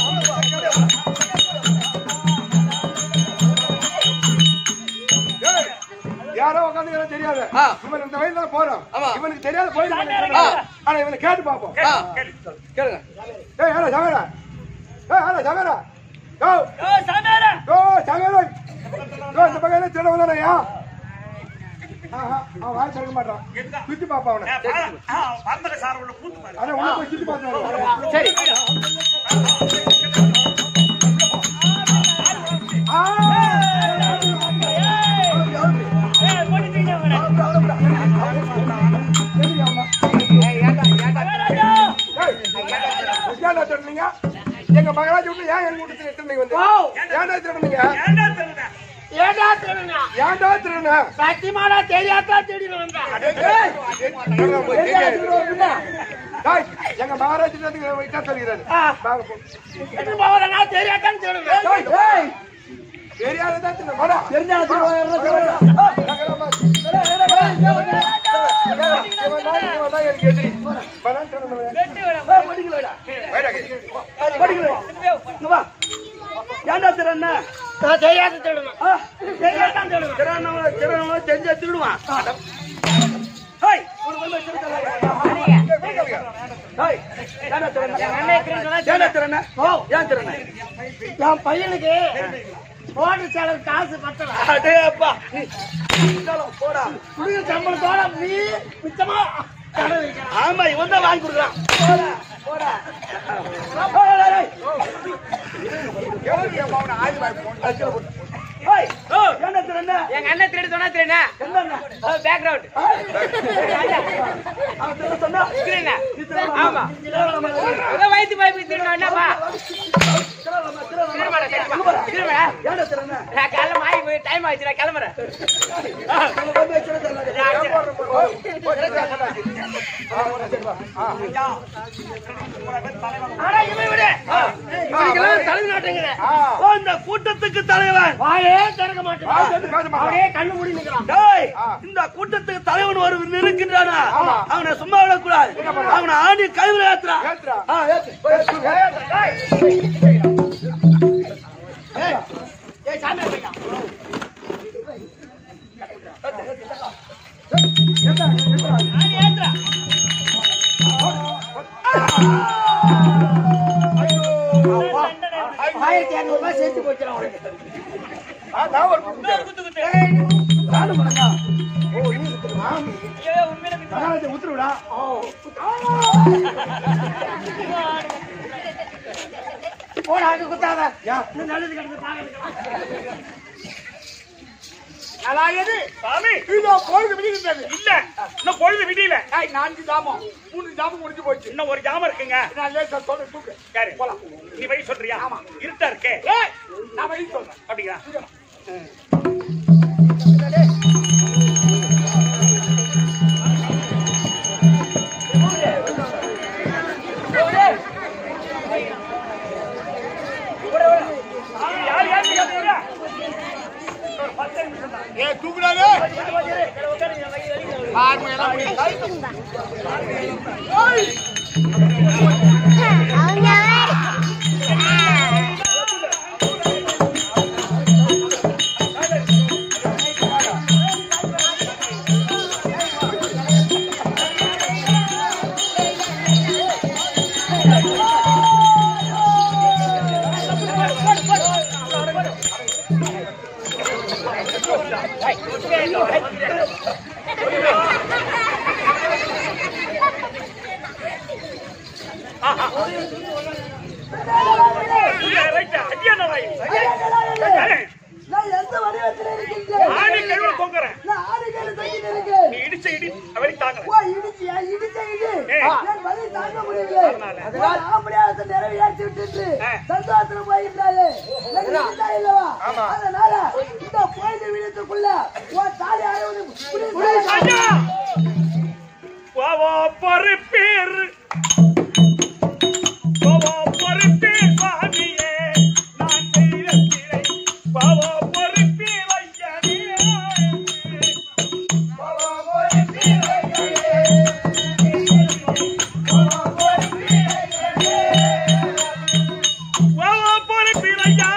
ஏய், யாரோ உட்காந்து தெரியாது ஆ. இவன் இந்த வயசுல போறோம் ஆமா. இவனுக்கு தெரியாத போய் ஆ. ஆனா இவனை கேட்டு பாப்போம் ஆ, கேளுங்க ஏய் ஹலோ சமேரா ஏய் ஹலோ சமேரா யோ யோ சமேரா யோ இந்த பக்கம் என்ன திருட வந்தானயா ஆஹா அவன் வாய் திறக்க மாட்டான் சுத்தி பாப்பா அவனை பந்தக சார் உள்ள கூத்து பாரு அட உள்ள போய் சுத்தி பார்த்து சரி ஏன்டா திருடுனீங்க எங்க மகராஜ் விட்டு ஏன் எங்க வீட்டுல திருடுனீங்க வந்து ஏன்டா திருடுனீங்க ஏன்டா திருடுன? ஏடா திருடனா ஏன்டா திருடுன சத்தியமாடா தெரியாதா தேடிட்டு வந்தான் டேய், எங்க மகாராஜ் வைத்தா சொல்கிறாரு வாங்க போ. எது போவதனா தெரியாதான்னு திருடுவேன் டேய், டேய். தெரியாததா திருடு. வாடா. இவன் தான், இவன் தான் எனக்கு எதிரி. வாடா, திருடுனவன். வாடா. ஏன்டா திருடன நான் தெரியாத திருடுவேன் தெரியாதான் திருடுவேன் திருடனவன் திருடனவன் தெரிஞ்சா திருடுவான் ஹேய், உனக்கு வந்து திருட ஹேய், ஏன்டா திருடன? ஏன்டா திருடன? ஏன் திருடன? என் பையனுக்கு ஓட்டு செலவு காசு பத்தல அடே அப்பா, நீ இருந்தாலும் போடா. குடிய சம்பளத்தோட நீ மிச்சமா கடை வைக்கிறான் ஆமா இவன் தான் வாங்கி கொடுக்குறான் போடா, போடா. ஏய், ஏய், ஏய். ஏய், ஏன்டா திருடன? எங்க அண்ணன் திருடு சொன்னா திருடுன என்னண்ணா? பேக்ரவுண்ட் அவன் திருட சொன்னா? திருடுன நீ திருடலாமா? ஆமா திருடலாமா? ஏதோ வயிற்று பாய்ப்பு திருடணும் என்னப்பா திருடலாமா? திருடலாமா? திரும்படா திரும்ப திரும்ப ஏன்டா திருடன? நான் காலைல மாறி போய் டைம் ஆயிடுச்சு நான் கிளம்புறேன் உனக்கு வந்து திருட தெரியல. ஆனா இவன் விடு இவனுக்கெல்லாம் தலைவி நாட்டுங்கிற ஓ, இந்த கூட்டத்துக்கு தலைவன் வாயே திறக்க மாட்டேன் வாய் திறந்து பேச மாட்டான். அப்படியே கண்ணு மூடி நிக்கிறான் டேய், இந்த கூட்டத்துக்கு தலைவன் ஒரு இருக்கின்றானா அவனை சும்மா விடக்கூடாது அவனை ஆணி கைவில ஏத்துறா ஏத்துறா. ஆ, ஏத்து. போய் ஏத்து. ஏய் சாமி வைக்கா ஆயிரத்தி ஐநூறு ரூபாய் சேர்த்து போச்சுறான் உனக்கு ஆ, நான் ஒரு குத்து. நானும் பண்ணா. ஓ, நீ குத்துறா? மகாராஜா உத்தரவுடா. போடா அங்க குத்தாத இன்னும் நல்லது கிடந்து பாக்கிறதுக்கு நலாயது சாமி இதோ பொழுது விடுகின்றது இல்ல இன்னும் பொழுது விடியல ஏய், நான்கு ஜாமம் மூணு ஜாமம் முடிஞ்சு போச்சு இன்னும் ஒரு ஜாமம் இருக்குங்க நான் லேசா சொல்ற தூக்கு யாரு போலாம் நீ வழி சொல்றியா ஆமா இருட்டா இருக்கே ஏய் நான் வழி சொல்றேன் அப்படிங்களா யார் யார் கேட்குறீங்க? ஒரு பத்து நிமிஷம் தான். ஏய் தூக்குடாதே பார்மை எல்லாம் முடியும் ரைட்டா அடியா நாய் நான் எந்த வடிவத்தில் இருக்கின்றேன் ஆணி கழுவ தொங்குறேன் நான் ஆடுகளை தங்கிட்டு இருக்கேன் நீ இடிச்ச இடி அவளை தாங்க ஓ இடிச்சியா இடிச்ச இடி ஏய். என் வலி தாங்க முடியவில்லை அதனால? உன் ஆம்படியாசை நிறைவேற்றி விட்டுட்டு ஆ. சந்தோஷத்துல போயிருந்தாயே எனக்கு இல்லா இல்லவா ஆமா. அதனால இந்த கோயில் விடத்துக்குள்ள உன் தாலி அறுபது ஐயா பாவா பொறுப்பேர் பாவா பொறுப்பேர் சாமியே நான் செய்த பிழை பாவா பொறுப்பேர் ஐயனே பாவா பொறுப்பேர் ஐயனே பாவா பொறுப்பேர் ஐயா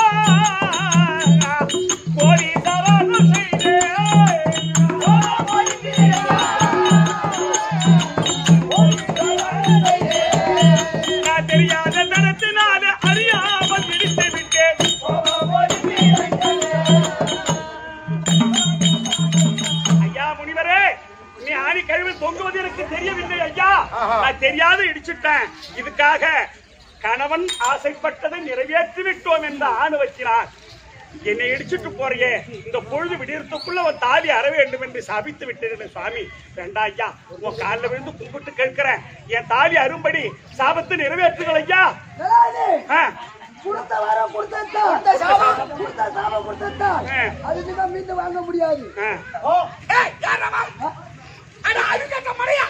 கோடி தராது செய்தேன் நான் தெரியாத தனத்தினால அறியாமல் பிடித்து விட்டேன் ஐயா முனிவரே நீ ஆணி கழுவி தொங்குவது எனக்கு தெரியவில்லை ஐயா ஆஹா. நான் தெரியாத இடிச்சுட்டேன் இதுக்காக கணவன் ஆசைப்பட்டதை நிறைவேற்றி விட்டோம் என்று ஆணுவச்சினார் என்னை இடிச்சிட்டு போறியே இந்த பொழுது விடியறதுக்குள்ள உன் தாலி அற வேண்டும் என்று சாபித்து விட்டேன் சுவாமி வேண்டாம் ஐயா உன் காலில் விழுந்து கும்பிட்டு கேட்கிறேன் என் தாலி அரும்படி சாபத்தை நிறைவேற்றுங்கள் ஐயா ஆ, கொடுத்த வாரம் கொடுத்தா கொடுத்த சாபம் கொடுத்த சாபம் கொடுத்தா ஆ. அதுக்கு தான் மீண்டும் வாங்க முடியாது ஆ. ஏய், யாரம்மா? அட, அழுக்கட்ட மடையா.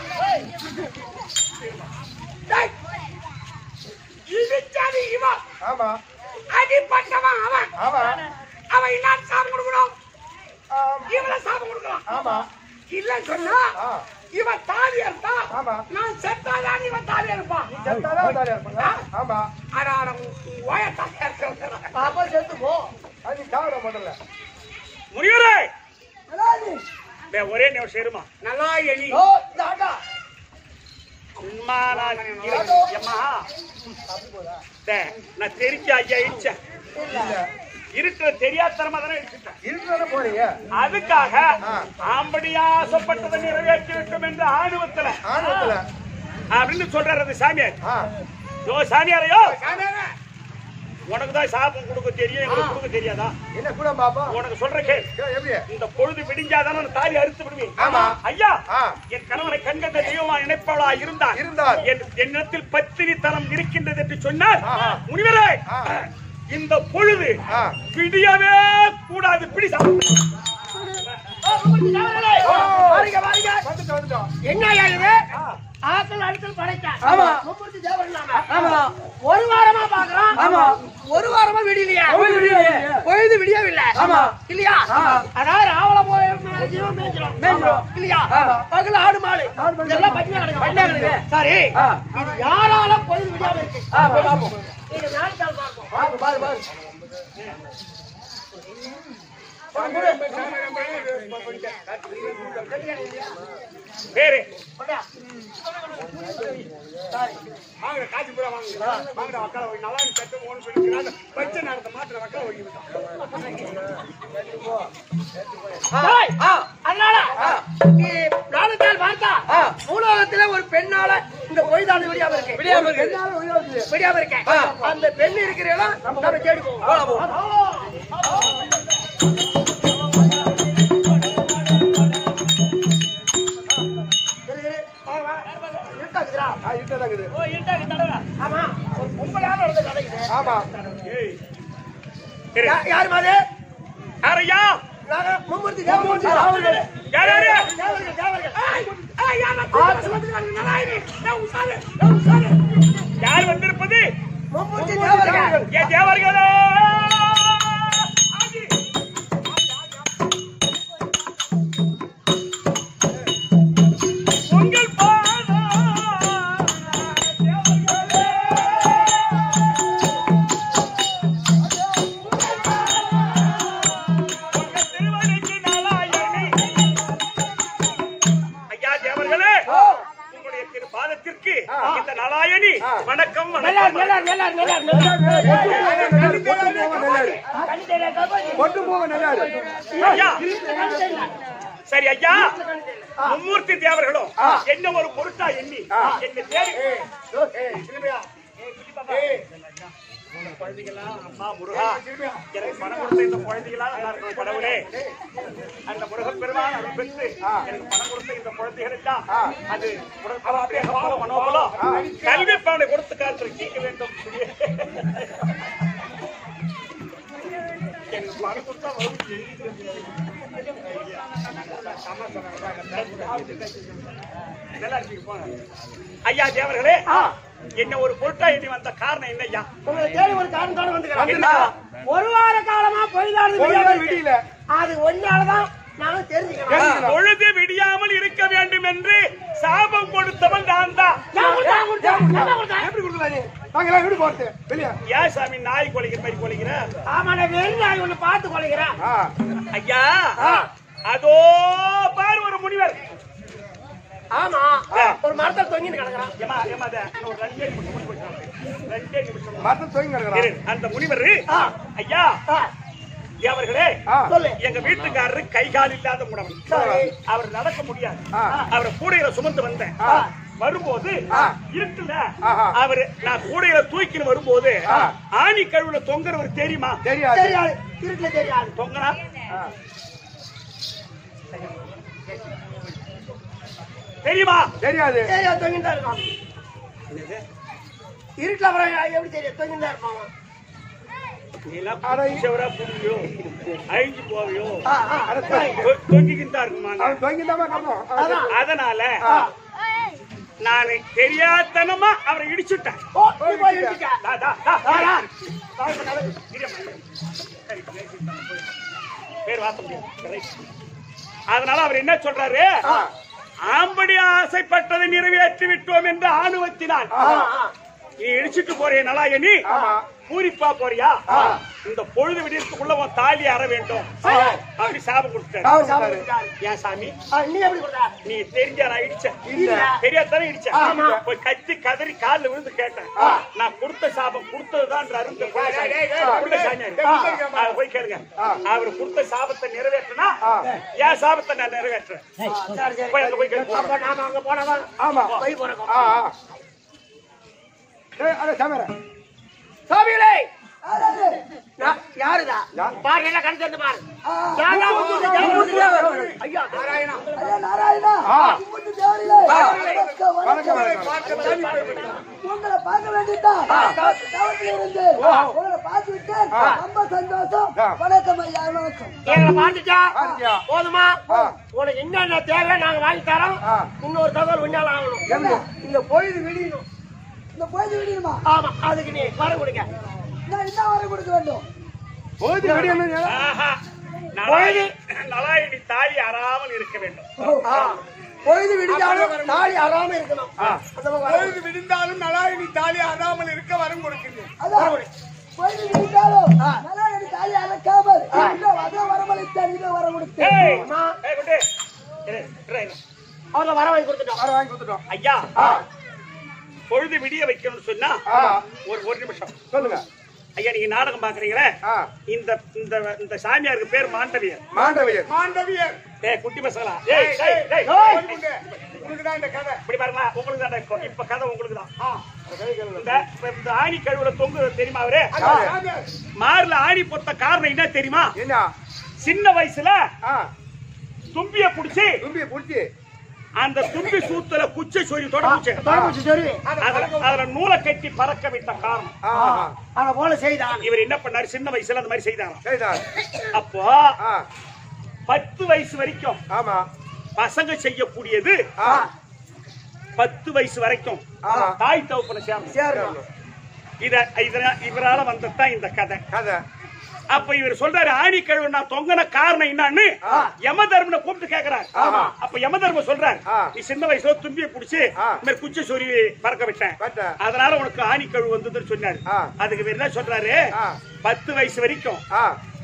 டேய், இடிச்சது இவன் ஆமா அடிப்பட்டவன் அவன் ஆமா அவன் என்ன சாபம் கொடுக்கணும் ஆம், இவனை சாபம் கொடுக்கலாம் ஆமா இல்ல சொன்னா ஆ. இவன் தாலி அறுத்தா ஆமா. நான் செத்தாதான் இவன் தாலி அறுப்பான் செத்தாதான் தாலியா இருப்பாங்க. ஆமா ஆனா ஓய தாலி அறுத்த பாப்பா செத்து போ அது நீ சாப்பிட முதல்ல முனிவரே அதாவது டேய், ஒரே நிமிஷம் இருமா நல்லா எலி ஓ தாண்டா அம்மா, நான் இரு- எம்மா. டேய், நான் தெரிஞ்சு ஐயா இடிச்சேன் இருக்கிற தெரியாதனமா தானே இடிச்சிட்டேன் இருக்கிறத போறீங்க அதுக்காக ஆ. ஆம்படியா ஆசைப்பட்டதை நிறைவேற்றி விட்டோம் என்று ஆணுவத்துல ஆணவத்துல அப்படின்னு சொல்றாரு அந்த சாமியார் ஆ யோ சாமியாரையோ சாமியாரே, உனக்கு தான் சாபம் கொடுக்க தெரியும் எங்களுக்கு கொடுக்க தெரியாதா என்ன கூட பாப்பா உனக்கு சொல்ற கேள் ஏ, எப்படி இந்த பொழுது விடிஞ்சாதான் நான் தாலி அறுத்து விடுவேன் ஆமா. ஐயா ஆ. என் கணவனை கண்கண்ட தெய்வமா நினைப்பவளா இருந்தார் இருந்தார். என் என்னிடத்தில் பத்தினித்தனம் இருக்கின்றது என்று சொன்னார் ஆஹா. முனிவரே ஆ. இந்த பொழுது ஆ. விடியவே கூடாது பிடி சாப்பிடு வாருங்க வாருங்க வந்துட்டோம் வந்துட்டோம் என்ன இது ஆக்கள் அடுக்கல் படைக்க ஆமா. மும்மூர்த்தி தேவர் இல்லாம ஆமா ஒரு வாரமா பாக்குறோம் ஆமா. ஒரு வாரமா விடியலையா பொழுது விடியலையே. பொழுது விடியவில்லை ஆமா. இல்லையா ஆமா. அதாவது ராவல போய் ஜீவன் மேய்க்கிறோம் மேய்க்கிறோம். இல்லையா ஆமா. பகல ஆடு மாடு ஆடு மாடு. இதெல்லாம் பட்டியா கிடக்கு பட்டினியா கிடக்கு. சரி ஆ. இது யாரால பொழுது விடியாம இருக்கு ஆ, போய் பார்ப்போம். இது நாட்கள் பார்ப்போம் பாரு, பாரு, பாரு. பேரு வாங்க காட்சி பூரா வாங்க வாங்க வக்கால போய் நல்லா கட்டு ஓன்னு சொல்லிக்கிறாங்க வச்ச நேரத்தை மாத்திர வக்கால ஓடி டேய், ஆ, அதனால ஆ. நீ நாளுக்கால் பார்த்தா ஆ. மூலகத்துல ஒரு பெண்ணால இந்த பொய்தானு விடியாம இருக்கு விடியாம இருக்கு. பெண்ணால விடியாம விடியாம இருக்கேன் ஆ. அந்த பெண் இருக்கிற இடம் நம்ம தேடி போவோம் போலாம், போலாம். இருக்காதுடா. ஆ இருக்கதான் இருக்குது ஓ, இருட்டாக்கு தடவை. ஆமா ஒரு பொம்பளையால நடந்த கதை இது. ஆமா ஏய். இரு. யா- யாரு மாதிரி யாரையா நாங்க மும்மூர்த்தி தேவமூர்த்தி தேவர்கள். யார் யாரு தேவர்கள், தேவர்கள். யார் வந்திருப்பது மும்மூர்த்தி தேவர்கள். என் தேவர்களே உங்கள் பாதம் தேவர்களே. உங்கள் திருவடிக்கு நாளாயணி. ஐயா தேவர்களே உங்களுடைய திரு பாதத்திற்கு இந்த நாளாயணி வணக்கம் நல்லார், வணக்கம் நல்லார், நல்லார், நல்லார், நல்லார். நெல்லு போவா நெல்லு கண்ணி தெரியாத கபடி. பொட்டு போக நல்லாரு ஐயா சரி ஐயா மும்மூர்த்தி தேவர்களும் என்ன ஒரு பொருட்டா எண்ணி என்ன தேடி அம்மா முருகா எனக்கு பணம் கொடுத்த இந்த குழந்தைகளா நல்லா இருக்கணும் கடவுளே அந்த முருகப் பெருமான் அருள் பெற்று எனக்கு பணம் கொடுத்த இந்த குழந்தைகளுக்கா அது உடற்பாவே மனோபலம் கல்வி பானை கொடுத்து காற்று கேட்க வேண்டும் எனக்கு பணம் கொடுத்தா வகுப்பு நல்லா இருக்கீங்க, போங்க. ஐயா தேவர்களே என்ன ஒரு பொருட்டா எண்ணி வந்த காரணம் என்ன ஐயா உங்களை தேடி ஒரு காரணத்தோட வந்துக்கிறேன் என்ன? ஒரு வார காலமா பொய்தானது பொழுது விடியல. அது ஒன்னாலதான் நானும் தெரிஞ்சுக்கிறேன் பொழுது விடியாமல் இருக்க வேண்டும் என்று சாபம் கொடுத்தவன் நான் தான் நான் கொடுத்தேன், நான் கொடுத்தேன், நான் கொடுத்தேன். எப்படி கொடுக்கலாம் நீ நாங்க எல்லாம் வீடு போறது வெளியே ஏன் சாமி நாய் கொலைக்கிற மாதிரி கொலைக்கிற ஆமா நான் வெறி நாய் ஒண்ணு பார்த்து கொலைக்கிறேன் ஆ ஐயா அதோ பாரு ஒரு முனிவர் ஆமா ஒரு மரத்தில் தொங்கிட்டு கிடக்குறான் ஏமா ஏமா அத இன்னும் ஒரு ரெண்டே நிமிஷம் முடி போயிட்டு வாங்க. ரெண்டே நிமிஷம் மரத்தை தூங்கி இரு, கிடக்குறான் அந்த முனிவர் ஐயா ஆ, தேவர்களே ஆ சொல்லு எங்க வீட்டுக்காரரு கை கால் இல்லாத முடவன் சரி. அவர் நடக்க முடியாது ஆ. அவரை கூடையில சுமந்து வந்தேன் ஆ. வரும்போது ஆ. இருக்குல்ல ஆஹா. அவரு நான் கூடையில தூக்கின்னு வரும்போது ஆ. ஆணி கழுவுல தொங்குறவர் தெரியுமா தெரியாது தெரியாது இருட்டுல தெரியாது தொங்கனா ஆ. தெரியுமா தெரியாது தெரியாது தொங்கிட்டு தான் இருக்கான் இருட்டுல அப்புறம் எப்படி தெரியும் தொங்கிட்டு தான் இருப்பான் அவன். நீ எல்லாம் அட, புடிச்சவரா புரியும் அழிஞ்சு போவியோ ஆ, ஆ, அட, சரி. தொ- தொங்கிக்கிட்டு தான் இருக்குமா அவன் தூங்கி தான் கப்போம் அதான். அதனால ஆ. நான் தெரியாதனமா அவரை இடிச்சுட்டேன் ஓ, நீ போய் இடிச்சுக்க. தா, தா, தா. வா, வா. இரியம்மா, இரு. சரி, பேர் வாச முடியாது ரைட். அதனால அவர் என்ன சொல்றாரு ஆம்படி ஆசைப்பட்டதை நிறைவேற்றி விட்டோம் என்று ஆணுவத்தினான் ஆ, ஆ. நீ இடிச்சிட்டு போறிய நலாயனி ஆமா. பூரிப்பா போறியா இந்த பொழுது விடியறதுக்குள்ள உன் தாலி அற வேண்டும் அப்படி சாபம் கொடுத்தாரு அவர் சாப்பிட்டு விட்டாரு. ஏன் சாமி ஆ, நீ எப்படி கொடுத்த? நீ தெரிஞ்சா நான் இடிச்சேன் இல்ல. தெரியாதானே இடிச்சேன் ஆமா. போய் கத்தி கதறி கால்ல விழுந்து கேட்டேன் நான் கொடுத்த சாபம் கொடுத்ததுதான் அருந்த புள்ள சாமியார் அதை போய் கேளுங்க அவர் கொடுத்த சாபத்தை நிறைவேற்றினா என் சாபத்தை நான் நிறைவேற்றுறேன் சரி, சரி. போய் அங்க போய் கேளு அப்ப நாம அங்க போனாதான் ஆமா போய் போறோம் ஆ ஆ ஏய் அட சமர சாமிகளே நான் யாருதா பாரு எல்லாம் கண் திறந்து பாரு யாரா உங்களுக்கு தேவனுக்கு தேவர்? ஐயா நாராயணா ஆ வணக்கம் வணக்கம் உங்களை பார்க்க வேண்டியதுதான் தவத்தில் இருந்து உங்களை பார்த்து விட்டேன் ரொம்ப சந்தோஷம் வணக்கம் ஐயா வணக்கம் எங்களை பார்த்துட்டா பார்த்துட்டியா? போதுமா ஆ. உனக்கு என்னென்ன தேவை நாங்க வாங்கி தரோம் ஆ. இன்னொரு தகவல் உன்னால ஆகணும் என்ன? இந்த பொழுது விடியணும் இந்த பொழுது விடியுமா ஆமா அதுக்கு நீ வர கொடுங்க நான் என்ன வர கொடுக்க வேண்டும் போது வெடி என்ன ஆஹா. நலாயி- நலாயினி தாலி அறாமல் இருக்க வேண்டும் ஆ. பொழுது விடிஞ்சாலும் நாளை அறாம இருக்கணும் அந்த பக்கம் வர பொழுது விடிந்தாலும் நலாயினி தாலி அறாமல் இருக்க வரம் கொடுக்கிறேன் அதான் பொழுது விடிந்தாலும் நல்லா எனக்கு தாலி அழைக்காமல் இன்னும் வர வரமளித்தேன் இன்னும் வர கொடுத்தேன் ஏய், அம்மா. ஏய், குட்டி. இரு, இரு, இரு. அவர்ல வர வாங்கி கொடுத்துட்டோம் வர வாங்கி கொடுத்துட்டோம் ஐயா பொழுது விடிய வைக்கணும்னு சொன்னா ஆமா. ஒரு ஒரு நிமிஷம் சொல்லுங்க ஐயா நீங்க நாடகம் பாக்குறீங்களே ஆ இந்த இந்த இந்த சாமியாருக்கு பேர் மாண்டவியர் மாண்டவியர் மாண்டவியர் ஏய் குட்டி பசங்களா ஏய் டேய் டேய் உனக்கு தான் இந்த கதை இப்படி பாருங்க உங்களுக்கு தான் இப்ப இப்ப கதை உங்களுக்கு தான் இந்த இப்ப இந்த ஆணி கழுவுல தொங்கு தெரியுமா அவரு சாமியார். மார்ல ஆணி பொத்த காரணம் என்ன தெரியுமா என்ன சின்ன வயசுல ஆ தும்பிய புடிச்சு தும்பியை புடிச்சு அந்த தும்பி சூத்துல குச்சை சொறி தொடர்ந்து தொடர்பு சொல்லி அதுல அதுல நூலை கட்டி பறக்க விட்ட காரணம் ஆ ஆ அத போல செய்தான் இவர் என்ன பண்ணாரு சின்ன வயசுல அந்த மாதிரி செய்தாராம் சரிதான் அப்போ ஆ பத்து வயசு வரைக்கும் ஆமா பசங்க செய்யக்கூடியது ஆ பத்து வயசு வரைக்கும் ஆமா. தாய் தகப்பனை சேரணும் சேரணும் இத இதனா- இவரால வந்ததுதான் இந்த கதை கதை அப்ப இவர் சொல்றாரு ஆணி கழுவு நான் தொங்கன காரணம் என்னன்னு யம தர்மனை கூப்பிட்டு கேக்குறாரு ஆமா. அப்ப யம தர்ம சொல்றாரு ஆ. நீ சின்ன வயசுல தும்பியை புடிச்சு ஆ. இந்த மாதிரி குச்சி சொறி பறக்க விட்டேன் விட்டேன். அதனால உனக்கு ஆணி கழுவு வந்ததுன்னு சொன்னாரு ஆ. அதுக்கு இவர் என்ன சொல்றாரு ஆ. பத்து வயசு வரைக்கும் ஆ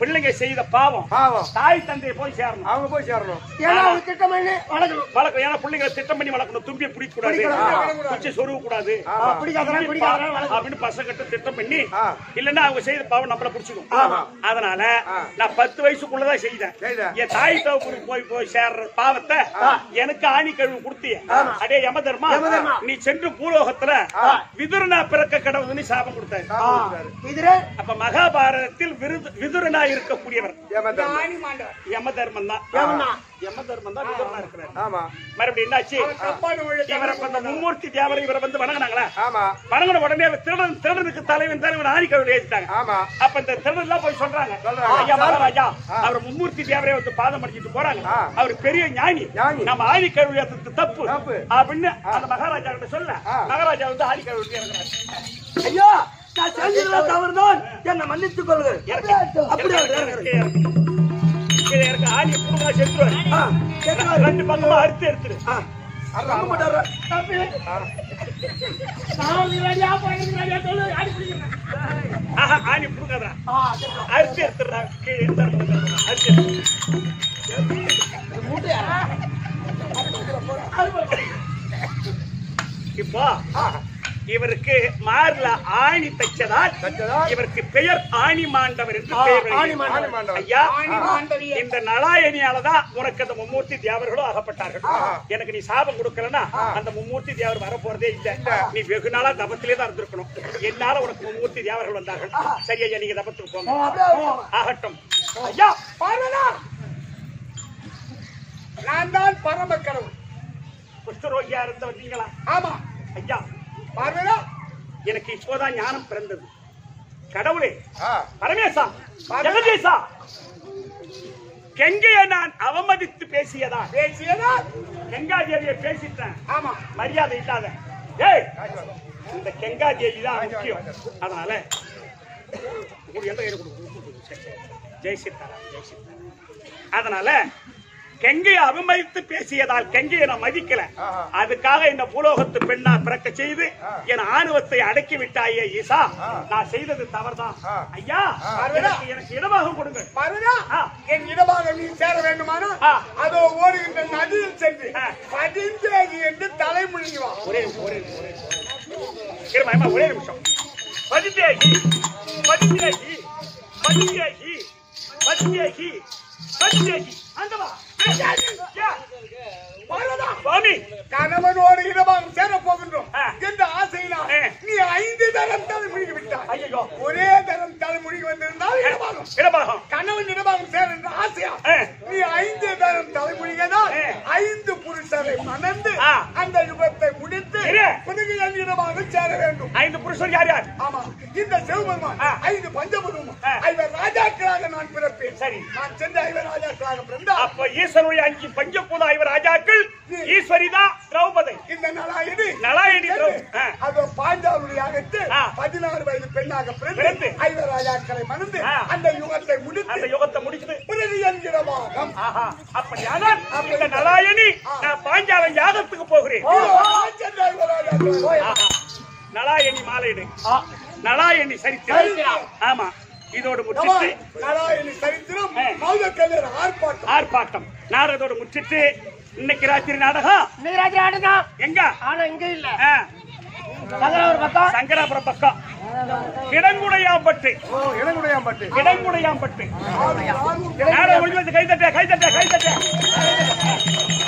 பிள்ளைங்க செய்த பாவம் பாவம் தாய் தந்தையை போய் சேரணும் அவங்க போய் சேரணும் ஏன்னா அவங்க திட்டம் பண்ணி வளர்க்கணும் வளர்க்கணும் ஏன்னா பிள்ளைங்களை திட்டம் பண்ணி வளர்க்கணும் தும்பியை பிடிக்க கூடாது பிடிக்கக்கூடாது. குச்சி சொருக கூடாது ஆமா. பிடிக்காதவன் பிடிக்காதவன் வளர்க்கணும் அப்படின்னு பசங்கிட்ட திட்டம் பண்ணி ஆ. இல்லன்னா அவங்க செய்த பாவம் நம்மள பிடிச்சிடும் ஆமா. அதனால ஆ. நான் பத்து வயசுக்குள்ளதான் செய்தேன் செய்த. என் தாய் தகப்பனுக்கு போய் போய் சேர்ற பாவத்தை எனக்கு ஆணி கழுவு கொடுத்திய அடே யம தர்மா நீ சென்று பூலோகத்துல விதுரனா பிறக்க கடவுள்னு சாபம் கொடுத்தாரு இதுல அப்ப மகாபாரதத்தில் விருது- விதுரனா இருக்கக்கூடியவர் ஏமாத்தாம. ஆணி மாண்டவர் யம தர்மம் தான் யமனா. யம தர்மம் தான் விதுரனா இருக்கிறார் ஆமா மறுபடியும் என்னாச்சு தப்பான வழி இவரை இப்ப இந்த மும்மூர்த்தி தேவரை இவரை வந்து வணங்கினாங்களா ஆமா வணங்கின உடனே அவர் திருடன் திருடனுக்கு தலைவன் தலைவன் ஆணிக்கழுவி ஏறிட்டாங்க ஆமா அப்ப இந்த திருடன் எல்லாம் போய் சொல்றாங்க சொல்றாங்க. ஐயா மகாராஜா அவர் மும்மூர்த்தி தேவரையை வந்து பாதம் அடிச்சிட்டு போறாங்க ஆ. அவர் பெரிய ஞானி ஞானி. நம்ம ஆணி கழுவி ஏத்துறது தப்பு தப்பு. அப்படின்னு அந்த மகாராஜா கிட்ட சொல்ல ஆ. மகாராஜா வந்து ஆணி கழுவி இறங்குறாரு ஐயா நான் செஞ்சதுல தவறுதான் என்னை மன்னித்துக் கொள்ளுங்கள் அப்படியே கீழே இறக்கு. கீழே இறக்கு. ஆணியை புடுங்கா செத்துருவாரு. ரெண்டு பக்கமா அறுத்து எடுத்துரு நம்ப மாட்டாரா? தம்பி. நான் ரெடியா போய் ரெடியா சொல்லு அடி பிடிக்கிறேன் ஆஹா, ஆணி புடுங்காதா ஆ சரி. அறுத்து எடுத்துடுறா கீழே எடுத்து அறுத்து எடுத்துரு. இப்போ இவருக்கு மார்ல ஆணி தைச்சதால் தச்சதால் இவருக்கு பெயர் ஆணி மாண்டவர் என்று ஆ, பெயர் ஆணி வழங்கினார். ஆணி மாண்டவர். ஐயா ஆணி மாண்டவியே. இந்த நலாயணியாலதான் உனக்கு அந்த மும்மூர்த்தி தேவர்களும் அகப்பட்டார்கள் எனக்கு நீ சாபம் கொடுக்கலன்னா அந்த மும்மூர்த்தி தேவர் வர போறதே இல்ல நீ வெகு நாளா தபத்திலே தான் இருந்திருக்கணும் என்னால உனக்கு மும்மூர்த்தி தேவர்கள் வந்தார்கள் சரி ஐயா நீங்க தபத்துக்கு போங்க அப்படியே போங்க. ஆகட்டும் ஐயா பார்வதா நான் தான் பரம கடவுள் குஷ்டரோகியா இருந்த வந்தீங்களா ஆமா ஐயா பார்வதா எனக்கு இப்போதான் ஞானம் பிறந்தது கடவுளே ஆ பரமேசா ஜெகதீசா கெங்கையை நான் அவமதித்து பேசியதா பேசியதா கெங்கா தேவியை பேசிட்டேன் ஆமா மரியாதை இல்லாத ஏய் இந்த கெங்கா தேவி தான் முக்கியம் அதனால உங்க எந்த கையில கொடுக்கு சரி, சரி. ஜெய் சீதாராம் ஜெய் சீதாராம் அதனால கெங்கையை அவமதித்து பேசியதால் கெங்கையை நான் மதிக்கல ஆஹா. அதுக்காக இந்த பூலோகத்து பெண்ணா பிறக்க செய்து என் ஆணவத்தை அடக்கி விட்டாயே ஈசா நான் செய்தது தவறுதான் ஆ. ஐயா எனக்கு எனக்கு இடமாக கொடுங்க பார்வதா ஆ. என் இடமாக நீ சேர வேண்டுமானா ஆ. அதோ ஓடுகின்ற நதியில் சென்று ஆ. பதிந்தேகி என்று தலைமுழுகி வா ஒரே நிமிஷம், ஒரே நிமிஷம், ஒரே நிமிஷம். இருமா, இருமா, ஒரே நிமிஷம் பதிந்தேகி பதிந்தேகி பதிந்தேகி பதிந்தேகி பதிந்தேகி அந்த வா யா. பார்வதா சுவாமி கணவனோடு இடமாக சேர போகின்றோம் ஆ. என்ற ஆசையினால் ஆ. நீ ஐந்து தரம் தலைமுழுகி விட்டாய் ஐயோ ஒரே தரம் தலைமுழுகி வந்திருந்தால் இடமாகும் இடமாகும் கணவன் இடமாக சேர என்ற ஆசையா ஆ. நீ ஐந்து தரம் தலைமுழுகினால் ஆ. ஐந்து புருஷரை மணந்து ஆ. அந்த யுகத்தை முடித்து இரு. பிறகு என் இடமாக சேர வேண்டும் ஐந்து புருஷர் யார் யார் ஆமா இந்த சிவபெருமான் ஆ. ஐந்து பஞ்சபெருமான் ஆ. ஐவர் ராஜாக்களாக நான் பிறப்பேன் சரி. நான் சென்ற ஐவர் ராஜாக்களாக பிறந்தால் அப்ப ஈஸ்வருடைய அஞ்சு பஞ்சபூத ஐவர் ராஜாக்கள் ஈஸ்வரிதா திரௌபதி இந்த நலாயினி நலாயணி திரௌ- ஆ. அது பாஞ்சாலுடைய அகத்து ஆ. பதினாறு வயது பெண்ணாக பிறந்து. பிறந்து ஐவர் ராஜாக்களை மணந்து ஆ. அந்த யுகத்தை அந்த முடித்து யுகத்தை முடிச்சது பிறகு என்கிறமாகம் ஆஹா அப்படியானால் இந்த நலாயணி நான் பாஞ்சாலம் யாகத்துக்கு போகிறேன் சென்ற ஐவர் ராஜாக்கள் ஆஹா. நலாயணி மாலையிடு நலாயணி சரித்திரம் ஆமா இதோடு முற்றிட்டு நலாயினி சரித்திரம் ஆ. மௌத கல்லர் ஆர்ப்பாட்டம் ஆர்ப்பாட்டம் நாடகத்தோடு முற்றிட்டு இன்னைக்கு ராத்திரி நாடகம் இன்னைக்கு ராத்திரி ஆடுதான் எங்க ஆனா இங்க இல்ல ஆ, சங்கரா ஒரு பக்கம் சங்கராபுரம் பக்கம் கிடங்குடையாம்பட்டு ஓ இளங்குடையாம்பட்டு கிடங்குடையாம்பட்டு நாடகம் முடிஞ்சு கை தட்ட கை தட்ட கை தட்ட